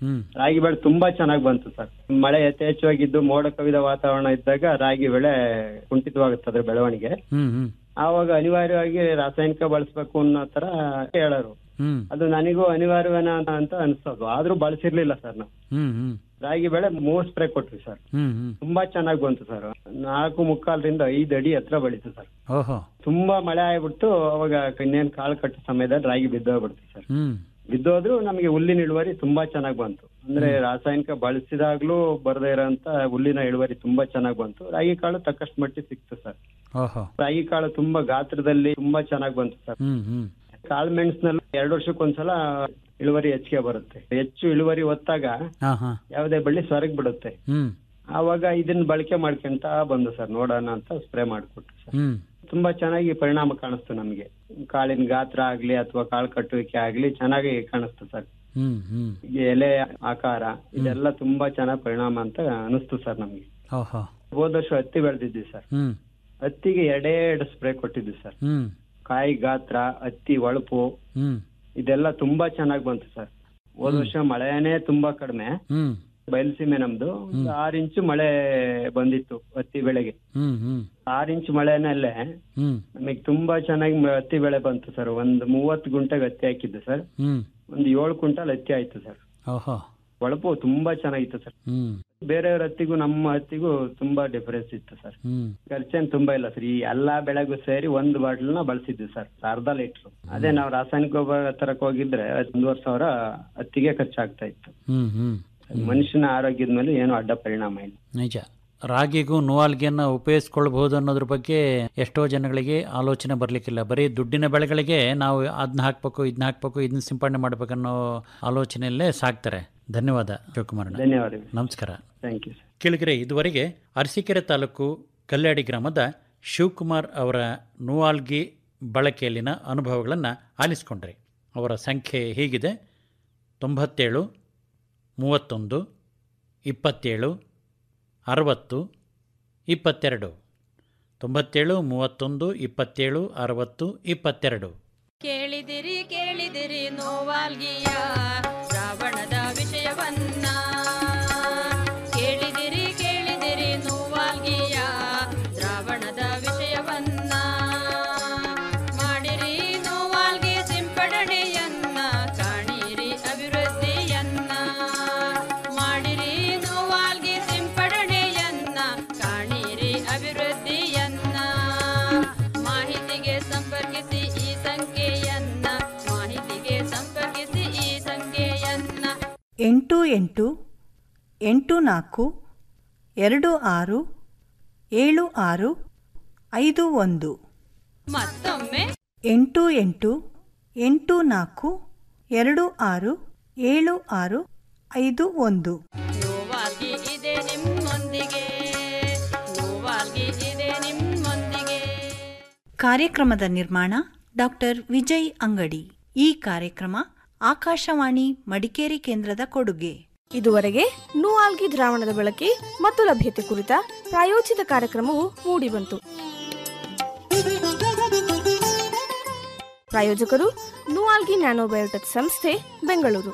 ಹ್ಮ್ ರಾಗಿ ಬೆಳೆ ತುಂಬಾ ಚೆನ್ನಾಗಿ ಬಂತು ಸರ್ ಮಳೆ ಯಥೇಚ್ಛವಾಗಿದ್ದು ಮೋಡ ಕವಿದ ವಾತಾವರಣ ಇದ್ದಾಗ ರಾಗಿ ಬೆಳೆ ಕುಂಠಿತವಾಗುತ್ತೆ ಅದ್ರ ಬೆಳವಣಿಗೆ ಹ್ಮ್ ಹ್ಮ್ ಆವಾಗ ಅನಿವಾರ್ಯವಾಗಿ ರಾಸಾಯನಿಕ ಬಳಸಬೇಕು ಅನ್ನೋ ತರ ಹೇಳೋರು ಹ್ಮ್ ಅದು ನನಗೂ ಅನಿವಾರ್ಯವೇನ ಅಂತ ಅನ್ಸೋದು ಆದ್ರೂ ಬಳಸಿರ್ಲಿಲ್ಲ ಸರ್ ನಾವು ಹ್ಮ್ ಹ್ಮ್ ರಾಗಿ ಬೆಳೆ ಮೂರ್ ಸ್ಪ್ರೇ ಕೊಟ್ವಿ ಸರ್ ಹ್ಮ್ ಹ್ಮ್ ತುಂಬಾ ಚೆನ್ನಾಗಿ ಬಂತು ಸರ್ ನಾಲ್ಕು ಮುಕ್ಕಾಲರಿಂದ ಐದು ಅಡಿ ಹತ್ರ ಬೆಳೀತು ಸರ್ ಓಹೋ ತುಂಬಾ ಮಳೆ ಆಗ್ಬಿಟ್ಟು ಅವಾಗ ಇನ್ನೇನ್ ಕಾಳು ಕಟ್ಟೋ ಸಮಯದಲ್ಲಿ ರಾಗಿ ಬಿದ್ದೋಗ್ಬಿಡ್ತು ಸರ್ ಹ್ಮ್ ಬಿದ್ದೋದ್ರು ನಮಗೆ ಹುಲ್ಲಿನ ಇಳುವರಿ ತುಂಬಾ ಚೆನ್ನಾಗಿ ಬಂತು ಅಂದ್ರೆ ರಾಸಾಯನಿಕ ಬಳಸಿದಾಗ್ಲೂ ಬರದೇ ಇರೋಂತ ಹುಲ್ಲಿನ ಇಳುವರಿ ತುಂಬಾ ಚೆನ್ನಾಗಿ ಬಂತು ರಾಗಿ ಕಾಳು ತಕ್ಕಷ್ಟು ಮಟ್ಟಿಗೆ ಸಿಕ್ತು ಸರ್ ಓಹೋ ರಾಗಿ ಕಾಳು ತುಂಬಾ ಗಾತ್ರದಲ್ಲಿ ತುಂಬಾ ಚೆನ್ನಾಗಿ ಬಂತು ಸರ್ ಹ್ಮ್ ಹ್ಮ್ ಕಾಳು ಮೆಣಸಿನಲ್ಲಿ ಎರಡು ವರ್ಷಕ್ಕೊಂದ್ಸಲ ಇಳುವರಿ ಹೆಚ್ಚಿಗೆ ಬರುತ್ತೆ ಹೆಚ್ಚು ಇಳುವರಿ ಹೊತ್ತಾಗ ಹಾ ಹಾ ಯಾವುದೇ ಬಳ್ಳಿ ಸೊರಗ್ ಬಿಡುತ್ತೆ ಹ್ಮ್ ಆವಾಗ ಇದನ್ನ ಬಳಕೆ ಮಾಡ್ಕೊಂತ ಬಂದು ಸರ್ ನೋಡೋಣ ಅಂತ ಸ್ಪ್ರೇ ಮಾಡಿಕೊಟ್ಟು ಸರ್ ಹ್ಮ್ ತುಂಬಾ ಚೆನ್ನಾಗಿ ಪರಿಣಾಮ ಕಾಣಿಸ್ತು ನಮಗೆ ಕಾಳಿನ ಗಾತ್ರ ಆಗ್ಲಿ ಅಥವಾ ಕಾಳು ಕಟ್ಟುವಿಕೆ ಆಗ್ಲಿ ಚೆನ್ನಾಗಿ ಕಾಣಿಸ್ತು ಸರ್ ಹ್ಮ್ ಹ್ಮ್ ಈ ಎಲೆ ಆಕಾರ ಇದೆಲ್ಲ ತುಂಬಾ ಚೆನ್ನಾಗಿ ಪರಿಣಾಮ ಅಂತ ಅನಿಸ್ತು ಸರ್ ನಮ್ಗೆ ಓಹೋ ಹೋದ ವರ್ಷ ಹತ್ತಿ ಬೆಳೆದಿದ್ವಿ ಸರ್ ಹ್ಮ್ ಹತ್ತಿಗೆ ಎರಡೇ ಎರಡು ಸ್ಪ್ರೇ ಕೊಟ್ಟಿದ್ವಿ ಸರ್ ಹ್ಮ್ ಕಾಯಿ ಗಾತ್ರ ಹತ್ತಿ ಒಳಪು ಹ್ಮ್ ಇದೆಲ್ಲ ತುಂಬಾ ಚೆನ್ನಾಗಿ ಬಂತು ಸರ್ ಹೋದ ವರ್ಷ ಮಳೆನೇ ತುಂಬಾ ಕಡಿಮೆ ಹ್ಮ್ ಬಯಲುಸೀಮೆ ನಮ್ದು ಒಂದು ಆರ್ ಇಂಚು ಮಳೆ ಬಂದಿತ್ತು ಹತ್ತಿ ಬೆಳೆಗೆ ಹ್ಮ್ ಹ್ಮ್ ಆರ್ ಇಂಚು ಮಳೆನಲ್ಲೇ ಹ್ಮ್ ನಮಗೆ ತುಂಬಾ ಚೆನ್ನಾಗಿ ಮ- ಹತ್ತಿ ಬೆಳೆ ಬಂತು ಸರ್ ಒಂದು ಮೂವತ್ತು ಗುಂಟೆಗೆ ಹತ್ತಿ ಹಾಕಿದ್ದು ಸರ್ ಹ್ಮ್ ಒಂದು ಏಳು ಕ್ವಿಂಟಲ್ ಹತ್ತಿ ಆಯ್ತು ಸರ್ ಓಹೋ ಒಳಪು ತುಂಬಾ ಚೆನ್ನಾಗಿತ್ತು ಸರ್ ಹ್ಮ್ ಬೇರೆಯವ್ರ ಹತ್ತಿಗೂ ನಮ್ಮ ಹತ್ತಿಗೂ ತುಂಬಾ ಡಿಫರೆನ್ಸ್ ಇತ್ತು ಸರ್ ಹ್ಮ್ ಖರ್ಚೇನ್ ತುಂಬಾ ಇಲ್ಲ ಸರ್ ಈ ಎಲ್ಲಾ ಬೆಳೆಗೂ ಸೇರಿ ಒಂದು ಬಾಟ್ಲ್ನ ಬಳಸಿದ್ವಿ ಸರ್ ಅರ್ಧ ಲೀಟರ್ ಅದೇ ನಾವು ರಾಸಾಯನಿಕ ಗೊಬ್ಬರ ತರಕ್ ಹೋಗಿದ್ರೆ ಒಂದೂವರೆ ಸಾವಿರ ಹತ್ತಿಗೆ ಖರ್ಚಾಗ್ತಾ ಇತ್ತು ಹ್ಮ್ ಹ್ಮ್ ಮನುಷ್ಯನ ಆರೋಗ್ಯದ ಮೇಲೆ ಏನು ಅಡ್ಡ ಪರಿಣಾಮ ಇಲ್ಲ ನಿಜ ರಾಗಿಗೂ ನೂವಾಲ್ಗಿಯನ್ನ ಉಪಯೋಗಿಸ್ಕೊಳ್ಬಹುದು ಅನ್ನೋದ್ರ ಬಗ್ಗೆ ಎಷ್ಟೋ ಜನಗಳಿಗೆ ಆಲೋಚನೆ ಬರ್ಲಿಕ್ಕಿಲ್ಲ ಬರೀ ದುಡ್ಡಿನ ಬೆಳೆಗಳಿಗೆ ನಾವು ಅದನ್ನ ಹಾಕ್ಬೇಕು ಇದನ್ನ ಹಾಕ್ಬೇಕು ಇದನ್ನ ಸಿಂಪಡಣೆ ಮಾಡ್ಬೇಕನ್ನೋ ಆಲೋಚನೆಯಲ್ಲೇ ಸಾಕ್ತಾರೆ ಧನ್ಯವಾದ ಶಿವಕುಮಾರ್ ಅಣ್ಣ. ಧನ್ಯವಾದಗಳು ನಮಸ್ಕಾರ ಥ್ಯಾಂಕ್ ಯು ಸರ್ ಕೇಳಿದರೆ ಇದುವರೆಗೆ ಅರಸೀಕೆರೆ ತಾಲೂಕು ಕಲ್ಯಾಡಿ ಗ್ರಾಮದ ಶಿವಕುಮಾರ್ ಅವರ ನೂವಾಲ್ಗಿ ಬಳಕೆಯಲ್ಲಿನ ಅನುಭವಗಳನ್ನು ಆಲಿಸ್ಕೊಂಡ್ರಿ ಅವರ ಸಂಖ್ಯೆ ಹೀಗಿದೆ ತೊಂಬತ್ತೇಳು ಮೂವತ್ತೊಂದು ಇಪ್ಪತ್ತೇಳು ಅರವತ್ತು ಇಪ್ಪತ್ತೆರಡು ತೊಂಬತ್ತೇಳು ಮೂವತ್ತೊಂದು ಇಪ್ಪತ್ತೇಳು ಅರವತ್ತು ಇಪ್ಪತ್ತೆರಡು ಕೇಳಿದಿರಿ ಕೇಳಿದಿರಿ ನೋವಾಲ್ಗಿಯ ಶ್ರಾವಣದ ವಿಷಯವನ್ನ ಕೇಳಿದಿರಿ ಕೇಳಿದಿರಿ ನೋವಾಲ್ಗಿಯ ಶ್ರಾವಣದ ವಿಷಯವನ್ನ ಮಾಡಿರಿ ನೋವಾಲ್ಗಿ ಸಿಂಪಡಣೆಯನ್ನ ಕಾಣಿರಿ ಅಭಿವೃದ್ಧಿಯನ್ನ ಮಾಡಿರಿ ನೋವಾಲ್ಗಿ ಸಿಂಪಡಣೆಯನ್ನ ಕಾಣಿರಿ ಅಭಿವೃದ್ಧಿಯನ್ನ ಮಾಹಿತಿಗೆ ಸಂಪರ್ಕಿಸಿ ಈ ಸಂಖ್ಯೆಯನ್ನ ಮಾಹಿತಿಗೆ ಸಂಪರ್ಕಿಸಿ ಈ ಸಂಖ್ಯೆಯನ್ನ ಎಂಟು ಎಂಟು ಎಂಟು ನಾಲ್ಕು ಎರಡು ಆರು ಏಳು ಆರು ಐದು ಒಂದು ಮತ್ತೊಮ್ಮೆ ಎಂಟು ಎಂಟು ಎಂಟು ನಾಲ್ಕು ಎರಡು ಆರು ಏಳು ಆರು ಐದು ಒಂದು ನೋವಾಗಿ ಇದೆ ನಿಮ್ಮೊಂದಿಗೆ ನೋವಾಗಿ ಇದೆ ನಿಮ್ಮೊಂದಿಗೆ ಕಾರ್ಯಕ್ರಮದ ನಿರ್ಮಾಣ ಡಾಕ್ಟರ್ ವಿಜಯ್ ಅಂಗಡಿ ಈ ಕಾರ್ಯಕ್ರಮ ಆಕಾಶವಾಣಿ ಮಡಿಕೇರಿ ಕೇಂದ್ರದ ಕೊಡುಗೆ ಇದುವರೆಗೆ ನೂಆಲ್ಗಿ ದ್ರಾವಣದ ಬಳಕೆ ಮತ್ತು ಲಭ್ಯತೆ ಕುರಿತ ಪ್ರಾಯೋಜಿತ ಕಾರ್ಯಕ್ರಮವು ಮೂಡಿಬಂತು ಪ್ರಾಯೋಜಕರು ನೂಆಲ್ಗಿ ನ್ಯಾನೋಬಯೋಟೆಕ್ ಸಂಸ್ಥೆ ಬೆಂಗಳೂರು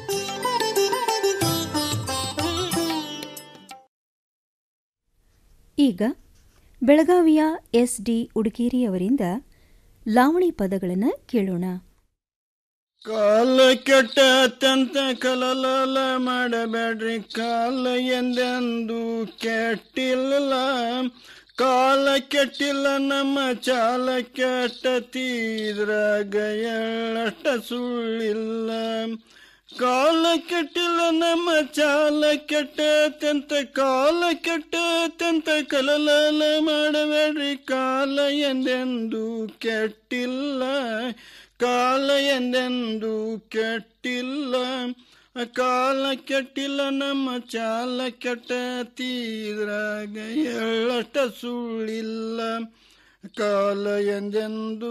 ಈಗ ಬೆಳಗಾವಿಯ ಎಸ್ ಡಿ ಉಡುಗೇರಿಯವರಿಂದ ಲಾವಣಿ ಪದಗಳನ್ನು ಕೇಳೋಣ ಕಾಲ ಕೆಟ್ಟ ಅತ್ಯಂತ ಕಲಲಲ ಮಾಡಬೇಡ್ರಿ ಕಾಲ ಎಂದೆಂದು ಕೆಟ್ಟಿಲ್ಲ ಕಾಲ ಕೆಟ್ಟಿಲ್ಲ ನಮ್ಮ ಚಾಲ ಕೆಟ್ಟ ತೀದ್ರಾಗ ಎಳ್ಳಷ್ಟ ಸುಳ್ಳಿಲ್ಲ ಕಾಲ ಕೆಟ್ಟಿಲ್ಲ ನಮ್ಮ ಚಾಲ ಕೆಟ್ಟ ಅತ್ಯಂತ ಕಾಲ ಕೆಟ್ಟ ಅತ್ಯಂತ ಕಲಲಲ ಮಾಡಬೇಡ್ರಿ ಕಾಲ ಎಂದೆಂದು ಕೆಟ್ಟಿಲ್ಲ ಕಾಲ ಎಂದೆಂದು ಕೆಟ್ಟಿಲ್ಲ ಕಾಲ ಕೆಟ್ಟಿಲ್ಲ ನಮ್ಮ ಚಾಲ ಕೆಟ್ಟ ತೀದ್ರಾಗ ಎಳ್ಳಷ್ಟ ಸುಳ್ಳಿಲ್ಲ ಕಾಲ ಎಂದೆಂದು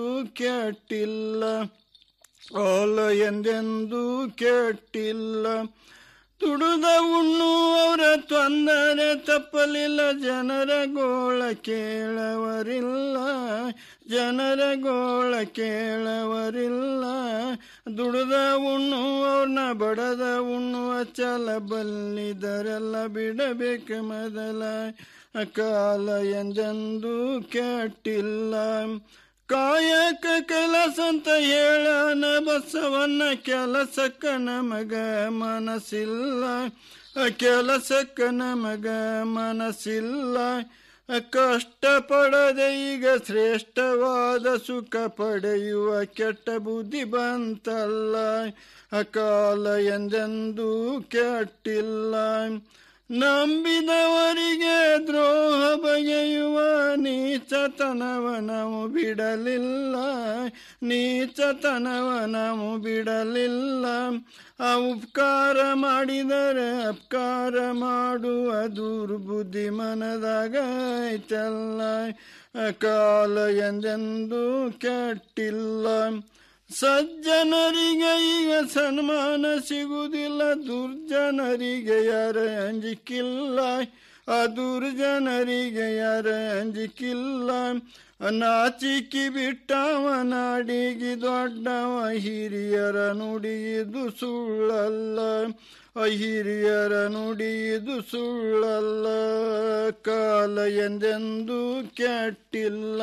ಕೆಟ್ಟಿಲ್ಲ ಕಾಲ ಎಂದೆಂದು ಕೆಟ್ಟಿಲ್ಲ ತುಡುದ ಉಣ್ಣುವವರ ತೊಂದರೆ ತಪ್ಪಲಿಲ್ಲ ಜನರ ಗೋಳ ಕೇಳವರಿಲ್ಲ ಜನರ ಗೋಳ ಕೇಳವರಿಲ್ಲ ದುಡಿದ ಉಣ್ಣುವವ್ರನ್ನ ಬಡದ ಉಣ್ಣುವ ಛಲ ಬಲ್ಲಿದರೆಲ್ಲ ಬಿಡಬೇಕು ಮೊದಲ ಕಾಲ ಎಂದೆಂದೂ ಕೆಟ್ಟಿಲ್ಲ ಕಾಯಕ ಕೆಲಸ ಅಂತ ಹೇಳನ ಬಸವನ್ನ ಕೆಲಸಕ್ಕ ನಮಗ ಮನಸ್ಸಿಲ್ಲ ಕೆಲಸಕ್ಕ ನಮಗ ಮನಸ್ಸಿಲ್ಲ ಕಷ್ಟ ಪಡದೆ ಈಗ ಶ್ರೇಷ್ಠವಾದ ಸುಖ ಪಡೆಯುವ ಕೆಟ್ಟ ಬುದ್ಧಿ ಬಂತಲ್ಲ ಕಾಲ ಎಂದೆಂದೂ ಕೆಟ್ಟಿಲ್ಲ ನಂಬಿದವರಿಗೆ ದ್ರೋಹ ಬಗೆಯುವ ನೀಚತನವ ನಾವು ಬಿಡಲಿಲ್ಲ ನೀಚತನವ ನಾವು ಬಿಡಲಿಲ್ಲ ಆ ಉಪಕಾರ ಮಾಡಿದರೆ ಅಪಕಾರ ಮಾಡುವ ದುರ್ಬುದ್ಧಿ ಮನದಾಗ ಐತಲ್ಲ ಕಾಲ ಎಂದೆಂದೂ ಕೆಟ್ಟಿಲ್ಲ ಸಜ್ಜನರಿಗೆ ಈಗ ಸನ್ಮಾನ ಸಿಗುವುದಿಲ್ಲ ದುರ್ಜನರಿಗೆ ಯಾರ ಅಂಜಿಕಿಲ್ಲ ಆ ದುರ್ಜನರಿಗೆ ಯಾರ ಅಂಜಿಕಿಲ್ಲ ನಾಚಿಕಿ ಬಿಟ್ಟವ ನಾಡಿಗೆ ದೊಡ್ಡವ ಹಿರಿಯರ ನುಡಿಯುದು ಸುಳ್ಳಲ್ಲ ಆ ಹಿರಿಯರ ನುಡಿಯುದು ಸುಳ್ಳಲ್ಲ ಕಾಲ ಎಂದೆಂದೂ ಕೆಟ್ಟಿಲ್ಲ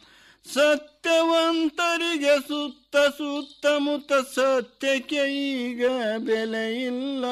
ಸತ್ಯವಂತರಿಗೆ ಸುತ್ತ ಸುತ್ತಮುತ್ತ ಸತ್ಯಕ್ಕೆ ಈಗ ಬೆಲೆ ಇಲ್ಲ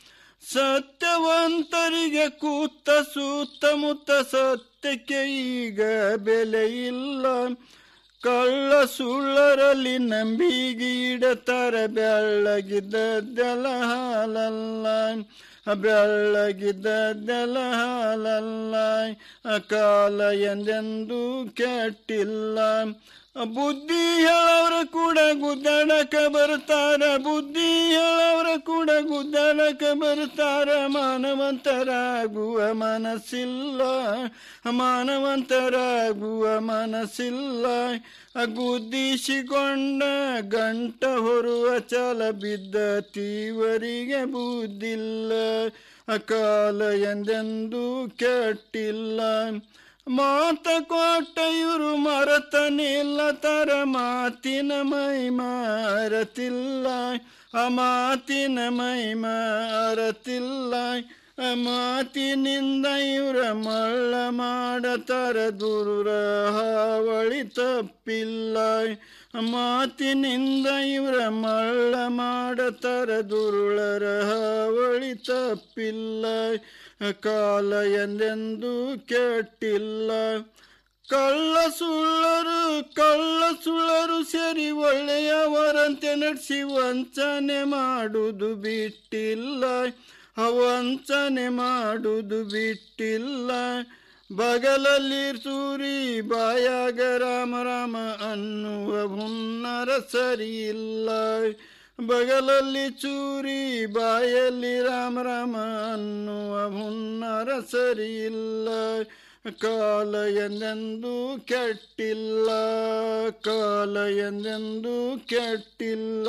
ಸತ್ಯವಂತರಿಗೆ ಕೂತ ಸುತ್ತಮುತ್ತ ಸತ್ಯಕ್ಕೆ ಈಗ ಬೆಲೆ ಇಲ್ಲ ಕಳ್ಳ ಸುಳ್ಳರಲ್ಲಿ ನಂಬಿಗೆ ಇಡತಾರ ಬೆಳ್ಳಗಿದ್ದೆಲ್ಲ ಹಾಲಲ್ಲ ಬೆಳ್ಳಗಿದ್ದೆಲ್ಲ ಹಾಲಲ್ಲ ಕಾಲ ಎಂದೆಂದೂ ಕೆಟ್ಟಿಲ್ಲ ಬುದ್ಧಿ ಹೇಳವ್ರ ಕೂಡ ಗುದ್ದಾಡಕ ಬರ್ತಾರ ಬುದ್ಧಿ ಹೇಳವ್ರ ಕೂಡ ಗುದ್ದಾಡಕ ಬರ್ತಾರ ಮಾನವಂತರಾಗುವ ಮನಸ್ಸಿಲ್ಲ ಮಾನವಂತರಾಗುವ ಮನಸ್ಸಿಲ್ಲ ಗುದ್ದಿಸಿಕೊಂಡ ಗಂಟ ಹೊರುವ ಛಲ ಬಿದ್ದ ತೀವರಿಗೆ ಬುದ್ಧಿಲ್ಲ ಕಾಲ ಎಂದೆಂದೂ ಕೆಟ್ಟಿಲ್ಲ ಮಾತ ಕೊಟ್ಟ ಇವರು ಮರತನಿಲ್ಲ ತರ ಮಾತಿನ ಮೈ ಮಾರತಿಲ್ಲ ಆ ಮಾತಿನ ಮೈ ಮಾರತಿಲ್ಲ ಆ ಮಾತಿನಿಂದ ಇವರ ಮಳ್ಳ ಮಾಡತರ ದೂರ ಹಾವಳಿ ತಪ್ಪಿಲ್ಲ ಮಾತಿನಿಂದ ಇವರ ಮಳ್ಳ ಮಾಡತರ ದುರುಳರ ಹಾವಳಿ ತಪ್ಪಿಲ್ಲ ಕಾಲ ಎಂದೆಂದೂ ಕೆಟ್ಟಿಲ್ಲ ಕಳ್ಳ ಸುಳ್ಳರು ಕಳ್ಳ ಸುಳ್ಳರು ಸೇರಿ ಒಳ್ಳೆಯವರಂತೆ ನಡೆಸಿ ವಂಚನೆ ಮಾಡುವುದು ಬಿಟ್ಟಿಲ್ಲ ವಂಚನೆ ಮಾಡುವುದು ಬಿಟ್ಟಿಲ್ಲ ಬಗಲಲ್ಲಿ ಸೂರಿ ಬಾಯಾಗ ರಾಮ ರಾಮ ಅನ್ನುವ ಹುನ್ನರ ಸರಿಯಿಲ್ಲ ಬಗಲಲ್ಲಿ ಚೂರಿ ಬಾಯಲ್ಲಿ ರಾಮ ರಾಮ ಅನ್ನುವ ಹುನ್ನರ ಸರಿಯಿಲ್ಲ ಕಾಲ ಎಂದೆಂದೂ ಕೆಟ್ಟಿಲ್ಲ ಕಾಲ ಎಂದೆಂದೂ ಕೆಟ್ಟಿಲ್ಲ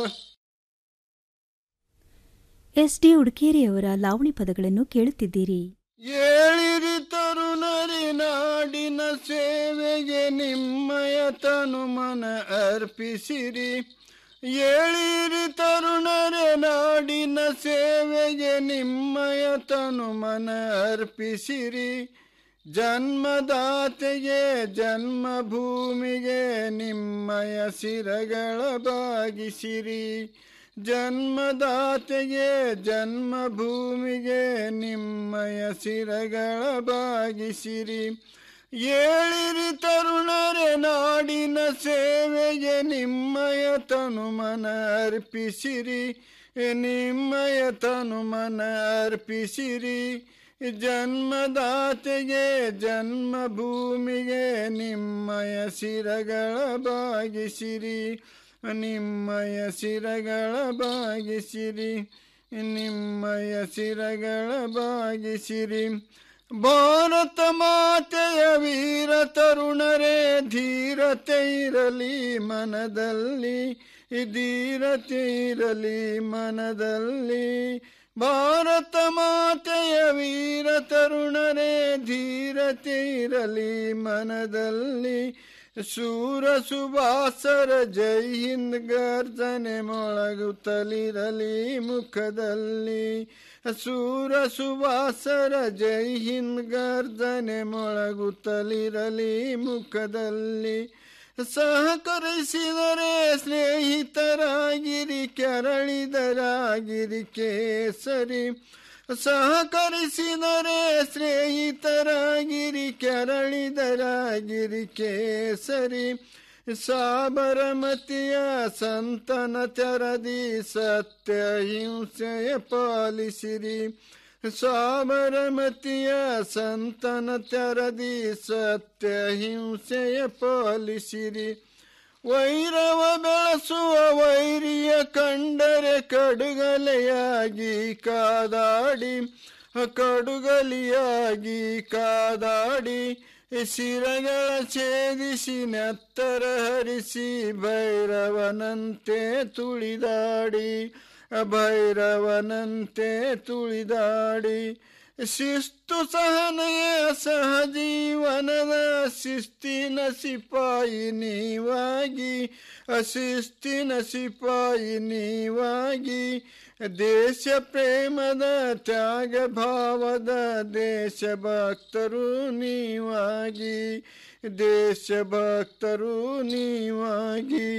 ಎಸ್ ಡಿ ಉಡುಕೇರಿಯವರ ಲಾವಣಿ ಪದಗಳನ್ನು ಕೇಳುತ್ತಿದ್ದೀರಿ ಏಳಿರಿ ತರುಣರಿ ನಾಡಿನ ಸೇವೆಗೆ ನಿಮ್ಮಯ ತನು ಮನ ಅರ್ಪಿಸಿರಿ ಏಳಿರಿ ತರುಣರೆ ನಾಡಿನ ಸೇವೆಗೆ ನಿಮ್ಮಯ ತನು ಮನ ಅರ್ಪಿಸಿರಿ ಜನ್ಮದಾತೆಗೆ ಜನ್ಮಭೂಮಿಗೆ ನಿಮ್ಮಯ ಸಿರಗಳ ಬಾಗಿಸಿರಿ ಜನ್ಮದಾತೆಗೆ ಜನ್ಮಭೂಮಿಗೆ ನಿಮ್ಮಯ ಸಿರಗಳ ಬಾಗಿಸಿರಿ ಏಳಿರಿ ತರುಣರೆ ನಾಡಿನ ಸೇವೆಗೆ ನಿಮ್ಮಯ ತನು ಮನ ಅರ್ಪಿಸಿರಿ ನಿಮ್ಮಯ ತನು ಮನ ಅರ್ಪಿಸಿರಿ ಜನ್ಮದಾತೆಗೆ ಜನ್ಮಭೂಮಿಗೆ ನಿಮ್ಮಯ ಸಿರಗಳ ಬಾಗಿಸಿರಿ ನಿಮ್ಮಯ ಸಿರಗಳ ಬಾಗಿಸಿರಿ ನಿಮ್ಮಯ ಸಿರಗಳ ಬಾಗಿಸಿರಿ ಭಾರತ ಮಾತೆಯ ವೀರ ತರುಣರೇ ಧೀರತೆ ಇರಲಿ ಮನದಲ್ಲಿ ಧೀರತೆ ಇರಲಿ ಮನದಲ್ಲಿ ಭಾರತ ಮಾತೆಯ ವೀರ ತರುಣರೇ ಧೀರತೆ ಇರಲಿ ಮನದಲ್ಲಿ ಶೂರ ಸುಭಾಸರ ಜೈ ಹಿಂದ್ ಗರ್ಜನೆ ಮೊಳಗುತ್ತಲಿರಲಿ ಮುಖದಲ್ಲಿ ಸೂರ ಸುಭಾಸರ ಜೈ ಹಿಂದ್ ಗರ್ಜನೆ ಮೊಳಗುತ್ತಲಿರಲಿ ಮುಖದಲ್ಲಿ ಸಹಕರಿಸಿದರೆ ಸ್ನೇಹಿತರಾಗಿರಿ ಕೆರಳಿದರಾಗಿರಿ ಕೇಸರಿ ಸಹಕರಿಸಿದರೆ ಸ್ನೇಹಿತರಾಗಿರಿ ಕೆರಳಿದರಾಗಿರಿ ಕೇಸರಿ ಸಾಬರಮತಿಯ ಸಂತನ ತೆರದಿ ಸತ್ಯ ಹಿಂಸೆಯ ಪಾಲಿಸಿರಿ ಸಾಬರಮತಿಯ ಸಂತನ ತೆರದಿ ಸತ್ಯ ಹಿಂಸೆಯ ಪಾಲಿಸಿರಿ ವೈರವ ಬೆಳೆಸುವ ವೈರಿಯ ಕಂಡರೆ ಕಡುಗಲೆಯಾಗಿ ಕಾದಾಡಿ ಕಡುಗಲಿಯಾಗಿ ಕಾದಾಡಿ ಶಿರಗಳ ಛೇದಿಸಿ ನೆತ್ತರ ಹರಿಸಿ ಭೈರವನಂತೆ ತುಳಿದಾಡಿ ಭೈರವನಂತೆ ತುಳಿದಾಡಿ ಶಿಸ್ತು ಸಹನೆಯ ಸಹಜೀವನದ ಶಿಸ್ತಿನ ಸಿಪಾಯಿ ನೀವಾಗಿ ಅಶಿಸ್ತಿನ ಸಿಪಾಯಿ ನೀವಾಗಿ ದೇಶ ಪ್ರೇಮದ ತ್ಯಾಗ ಭಾವದ ದೇಶಭಕ್ತರು ನೀವಾಗಿ ದೇಶಭಕ್ತರು ನೀವಾಗಿ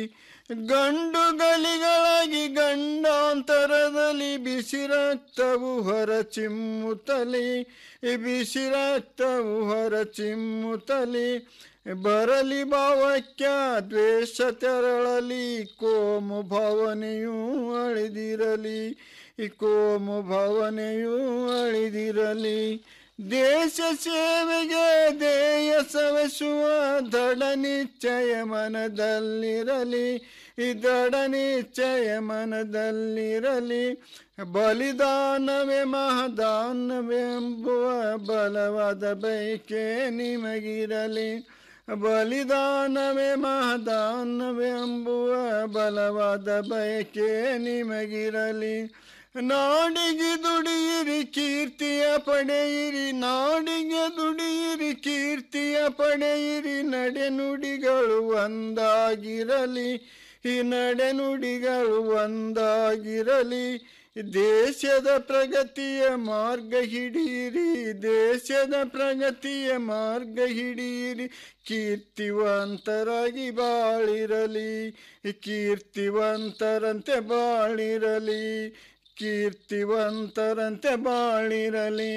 ಗಂಡುಗಳಿಗಳಾಗಿ ಗಂಡಾಂತರದಲ್ಲಿ ಬಿಸಿ ರಕ್ತವು ಹೊರ ಚಿಮ್ಮುತ್ತಲಿ ಬಿಸಿ ರಕ್ತವು ಹೊರ ಚಿಮ್ಮುತ್ತಲಿ ಬರಲಿ ಭಾವಕ್ಯ ದ್ವೇಷ ತೆರಳಲಿ ಕೋಮು ಭಾವನೆಯೂ ಅಳಿದಿರಲಿ ಈ ಕೋಮು ಭಾವನೆಯೂ ಅಳಿದಿರಲಿ ದೇಶ ಸೇವೆಗೆ ದೇಯ ಸವೆಸುವ ದೃಢ ನಿಶ್ಚಯ ಮನದಲ್ಲಿರಲಿ ಈ ದೃಢ ನಿಶ್ಚಯ ಮನದಲ್ಲಿರಲಿ ಬಲಿದಾನವೇ ಮಹದಾನವೆಂಬುವ ಬಲವಾದ ಬೈಕೆ ನಿಮಗಿರಲಿ ಬಲಿದಾನವೇ ಮಹದಾನವೆಂಬುವ ಬಲವಾದ ಬಯಕೆ ನಿಮಗಿರಲಿ ನಾಡಿಗೆ ದುಡಿಯಿರಿ ಕೀರ್ತಿಯ ಪಡೆಯಿರಿ ನಾಡಿಗೆ ದುಡಿಯಿರಿ ಕೀರ್ತಿಯ ಪಡೆಯಿರಿ ನಡೆನುಡಿಗಳು ಒಂದಾಗಿರಲಿ ಈ ನಡೆನುಡಿಗಳು ಒಂದಾಗಿರಲಿ ದೇಶದ ಪ್ರಗತಿಯ ಮಾರ್ಗ ಹಿಡಿಯಿರಿ ದೇಶದ ಪ್ರಗತಿಯ ಮಾರ್ಗ ಹಿಡಿಯಿರಿ ಕೀರ್ತಿವಂತರಾಗಿ ಬಾಳಿರಲಿ ಕೀರ್ತಿವಂತರಂತೆ ಬಾಳಿರಲಿ ಕೀರ್ತಿವಂತರಂತೆ ಬಾಳಿರಲಿ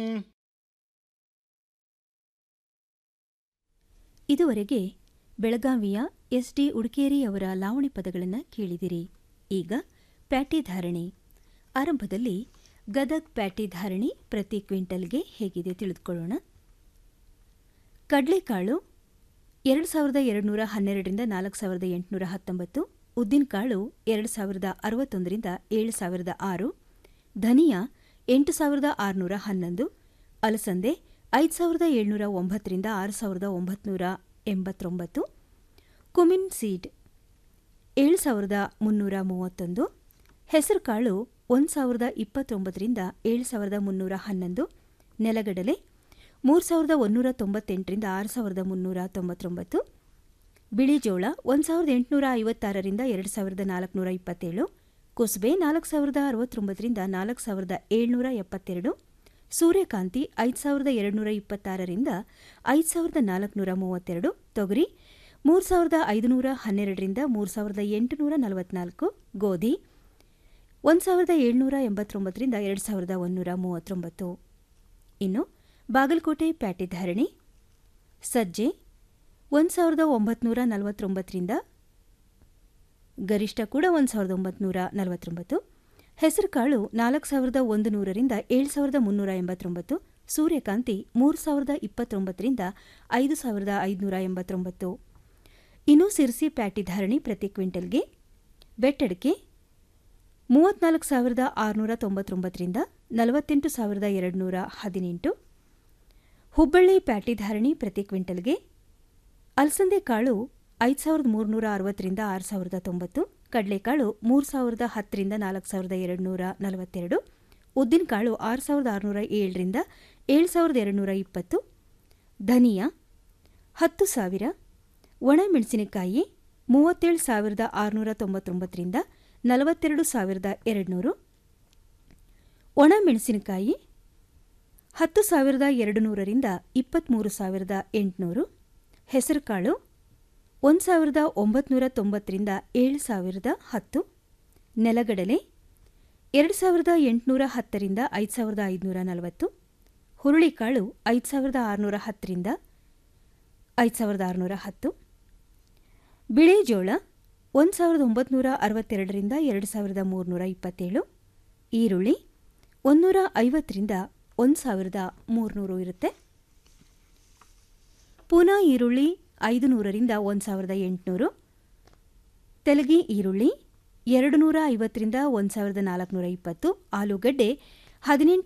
ಇದುವರೆಗೆ ಬೆಳಗಾವಿಯ ಎಸ್ ಡಿ ಉಡುಕೇರಿ ಅವರ ಲಾವಣಿ ಪದಗಳನ್ನು ಕೇಳಿದಿರಿ ಈಗ ಪ್ಯಾಟಿ ಧಾರಣೆ ಆರಂಭದಲ್ಲಿ ಗದಗ್ ಪ್ಯಾಟಿ ಧಾರಣೆ ಪ್ರತಿ ಕ್ವಿಂಟಲ್ಗೆ ಹೇಗಿದೆ ತಿಳಿದುಕೊಳ್ಳೋಣ ಕಡಲೆಕಾಳು ಎರಡು ಸಾವಿರದ ಎರಡುನೂರ ಹನ್ನೆರಡರಿಂದ ನಾಲ್ಕು ಸಾವಿರದ ಎಂಟುನೂರ ಹತ್ತೊಂಬತ್ತು ಉದ್ದಿನಕಾಳು ಎರಡು ಸಾವಿರದ ಅರವತ್ತೊಂದರಿಂದ ಏಳು ಸಾವಿರದ ಆರು ಧನಿಯಾ ಎಂಟು ಸಾವಿರದ ಆರುನೂರ ಹನ್ನೊಂದು ಅಲಸಂದೆ ಐದು ಸಾವಿರದ ಏಳ್ನೂರ ಒಂಬತ್ತರಿಂದ ಆರು ಸಾವಿರದ ಒಂಬತ್ತುನೂರ ಎಂಬತ್ತೊಂಬತ್ತು ಕುಮಿನ್ ಸೀಡ್ ಏಳು ಸಾವಿರದ ಮುನ್ನೂರ ಮೂವತ್ತೊಂದು ಹೆಸರುಕಾಳು ಒಂದು ಸಾವಿರದ ಇಪ್ಪತ್ತೊಂಬತ್ತರಿಂದ ಏಳು ಸಾವಿರದ ಮುನ್ನೂರ ಹನ್ನೊಂದು ನೆಲಗಡಲೆ ಮೂರು ಸಾವಿರದ ಒಂದೂರ ತೊಂಬತ್ತೆಂಟರಿಂದ ಆರು ಸಾವಿರದ ಮುನ್ನೂರ ತೊಂಬತ್ತೊಂಬತ್ತು ಬಿಳಿ ಜೋಳ ಒಂದು ಸಾವಿರದ ಎಂಟುನೂರ ಐವತ್ತಾರರಿಂದ ಎರಡು ಸಾವಿರದ ನಾಲ್ಕುನೂರ ಇಪ್ಪತ್ತೇಳು ಕುಸುಬೆ ನಾಲ್ಕು ಸಾವಿರದ ಅರವತ್ತೊಂಬತ್ತರಿಂದ ನಾಲ್ಕು ಸಾವಿರದ ಏಳ್ನೂರ ಎಪ್ಪತ್ತೆರಡು ಸೂರ್ಯಕಾಂತಿ ಐದು ಸಾವಿರದ ಎರಡುನೂರ ಇಪ್ಪತ್ತಾರರಿಂದ ಐದು ಸಾವಿರದ ನಾಲ್ಕುನೂರ ಮೂವತ್ತೆರಡು ತೊಗರಿ ಮೂರು ಸಾವಿರದ ಐದುನೂರ ಹನ್ನೆರಡರಿಂದ ಮೂರು ಸಾವಿರದ ಎಂಟುನೂರ ನಲವತ್ನಾಲ್ಕು ಗೋಧಿ ಒಂದು ಸಾವಿರದ ಏಳ್ನೂರ ಎಂಬತ್ತೊಂಬತ್ತರಿಂದ ಎರಡು ಸಾವಿರದ ಒಂದೂರ ಮೂವತ್ತೊಂಬತ್ತು ಇನ್ನು ಬಾಗಲಕೋಟೆ ಪ್ಯಾಟಿ ಧಾರಣೆ ಸಜ್ಜೆ ಒಂದು ಸಾವಿರದ ಒಂಬತ್ತುನೂರ ನಲವತ್ತೊಂಬತ್ತರಿಂದ ಗರಿಷ್ಠ ಕೂಡ ಒಂದು ಸಾವಿರದ ಒಂಬತ್ತುನೂರ ನಲವತ್ತೊಂಬತ್ತು ಹೆಸರುಕಾಳು ನಾಲ್ಕು ಸಾವಿರದ ಒಂದು ನೂರರಿಂದ ಏಳು ಸಾವಿರದ ಮುನ್ನೂರ ಎಂಬತ್ತೊಂಬತ್ತು ಸೂರ್ಯಕಾಂತಿ ಮೂರು ಸಾವಿರದ ಇಪ್ಪತ್ತೊಂಬತ್ತರಿಂದ ಐದು ಸಾವಿರದ ಐದುನೂರ ಎಂಬತ್ತೊಂಬತ್ತು ಇನ್ನು ಸಿರ್ಸಿ ಪ್ಯಾಟಿ ಧಾರಣೆ ಪ್ರತಿ ಕ್ವಿಂಟಲ್ಗೆ ಬೆಟ್ಟಡಿಕೆ ಮೂವತ್ನಾಲ್ಕು ಸಾವಿರದ ಆರುನೂರ ತೊಂಬತ್ತೊಂಬತ್ತರಿಂದ ನಲವತ್ತೆಂಟು ಸಾವಿರದ ಎರಡುನೂರ ಹದಿನೆಂಟು ಹುಬ್ಬಳ್ಳಿ ಪ್ಯಾಟಿ ಧಾರಣೆ ಪ್ರತಿ ಕ್ವಿಂಟಲ್ಗೆ ಅಲಸಂದೆ ಕಾಳು ಐದು ಸಾವಿರದ ಮೂರುನೂರ ಅರವತ್ತರಿಂದ ಆರು ಸಾವಿರದ ತೊಂಬತ್ತು ಕಡಲೆಕಾಳು ಮೂರು ಸಾವಿರದ ಹತ್ತರಿಂದ ನಾಲ್ಕು ಸಾವಿರದ ಎರಡುನೂರ ನಲವತ್ತೆರಡು ಉದ್ದಿನಕಾಳು ಆರು ಸಾವಿರದ ಆರುನೂರ ಏಳರಿಂದ ಏಳು ಸಾವಿರದ ಎರಡುನೂರ ಇಪ್ಪತ್ತು ಧನಿಯಾ ಹತ್ತು ಸಾವಿರ ಒಣಮೆಣಸಿನಕಾಯಿ ಮೂವತ್ತೇಳು ಸಾವಿರದ ಆರುನೂರ ತೊಂಬತ್ತೊಂಬತ್ತರಿಂದ ನಲವತ್ತೆರಡು ಸಾವಿರದ ಎರಡುನೂರು ಒಣಮೆಣಸಿನಕಾಯಿ ಹತ್ತು ಸಾವಿರದ ಎರಡು ನೂರರಿಂದ ಇಪ್ಪತ್ತ್ಮೂರು ಸಾವಿರದ ಎಂಟುನೂರು ಹೆಸರುಕಾಳು ಒಂದು ಸಾವಿರದ ಒಂಬತ್ನೂರ ತೊಂಬತ್ತರಿಂದ ಏಳು ಸಾವಿರದ ಹತ್ತು ನೆಲಗಡಲೆ ಎರಡು ಸಾವಿರದ ಎಂಟುನೂರ ಹತ್ತರಿಂದ ಐದು ಸಾವಿರದ ಐದುನೂರ ನಲವತ್ತು ಹುರುಳಿಕಾಳು ಐದು ಸಾವಿರದ ಆರುನೂರ ಹತ್ತರಿಂದ ಐದು ಸಾವಿರದ ಆರುನೂರ ಹತ್ತು ಬಿಳಿ ಜೋಳ ಒಂದು ಸಾವಿರದ ಒಂಬತ್ನೂರ ಅರವತ್ತೆರಡರಿಂದ ಎರಡು ಸಾವಿರದ ಮೂರುನೂರ ಇಪ್ಪತ್ತೇಳು ಈರುಳ್ಳಿ ಒಂದೂರ ಐವತ್ತರಿಂದ ಒಂದು ಸಾವಿರದ ಮೂರುನೂರು ಇರುತ್ತೆ ಪೂನಾ ಈರುಳ್ಳಿ ಐದು ನೂರರಿಂದ ಒಂದು ಸಾವಿರದ ಎಂಟುನೂರು ತೆಲಗಿ ಈರುಳ್ಳಿ ಎರಡು ನೂರ ಐವತ್ತರಿಂದ ಒಂದು ಸಾವಿರದ ನಾಲ್ಕುನೂರ ಇಪ್ಪತ್ತು ಆಲೂಗಡ್ಡೆ ಹದಿನೆಂಟು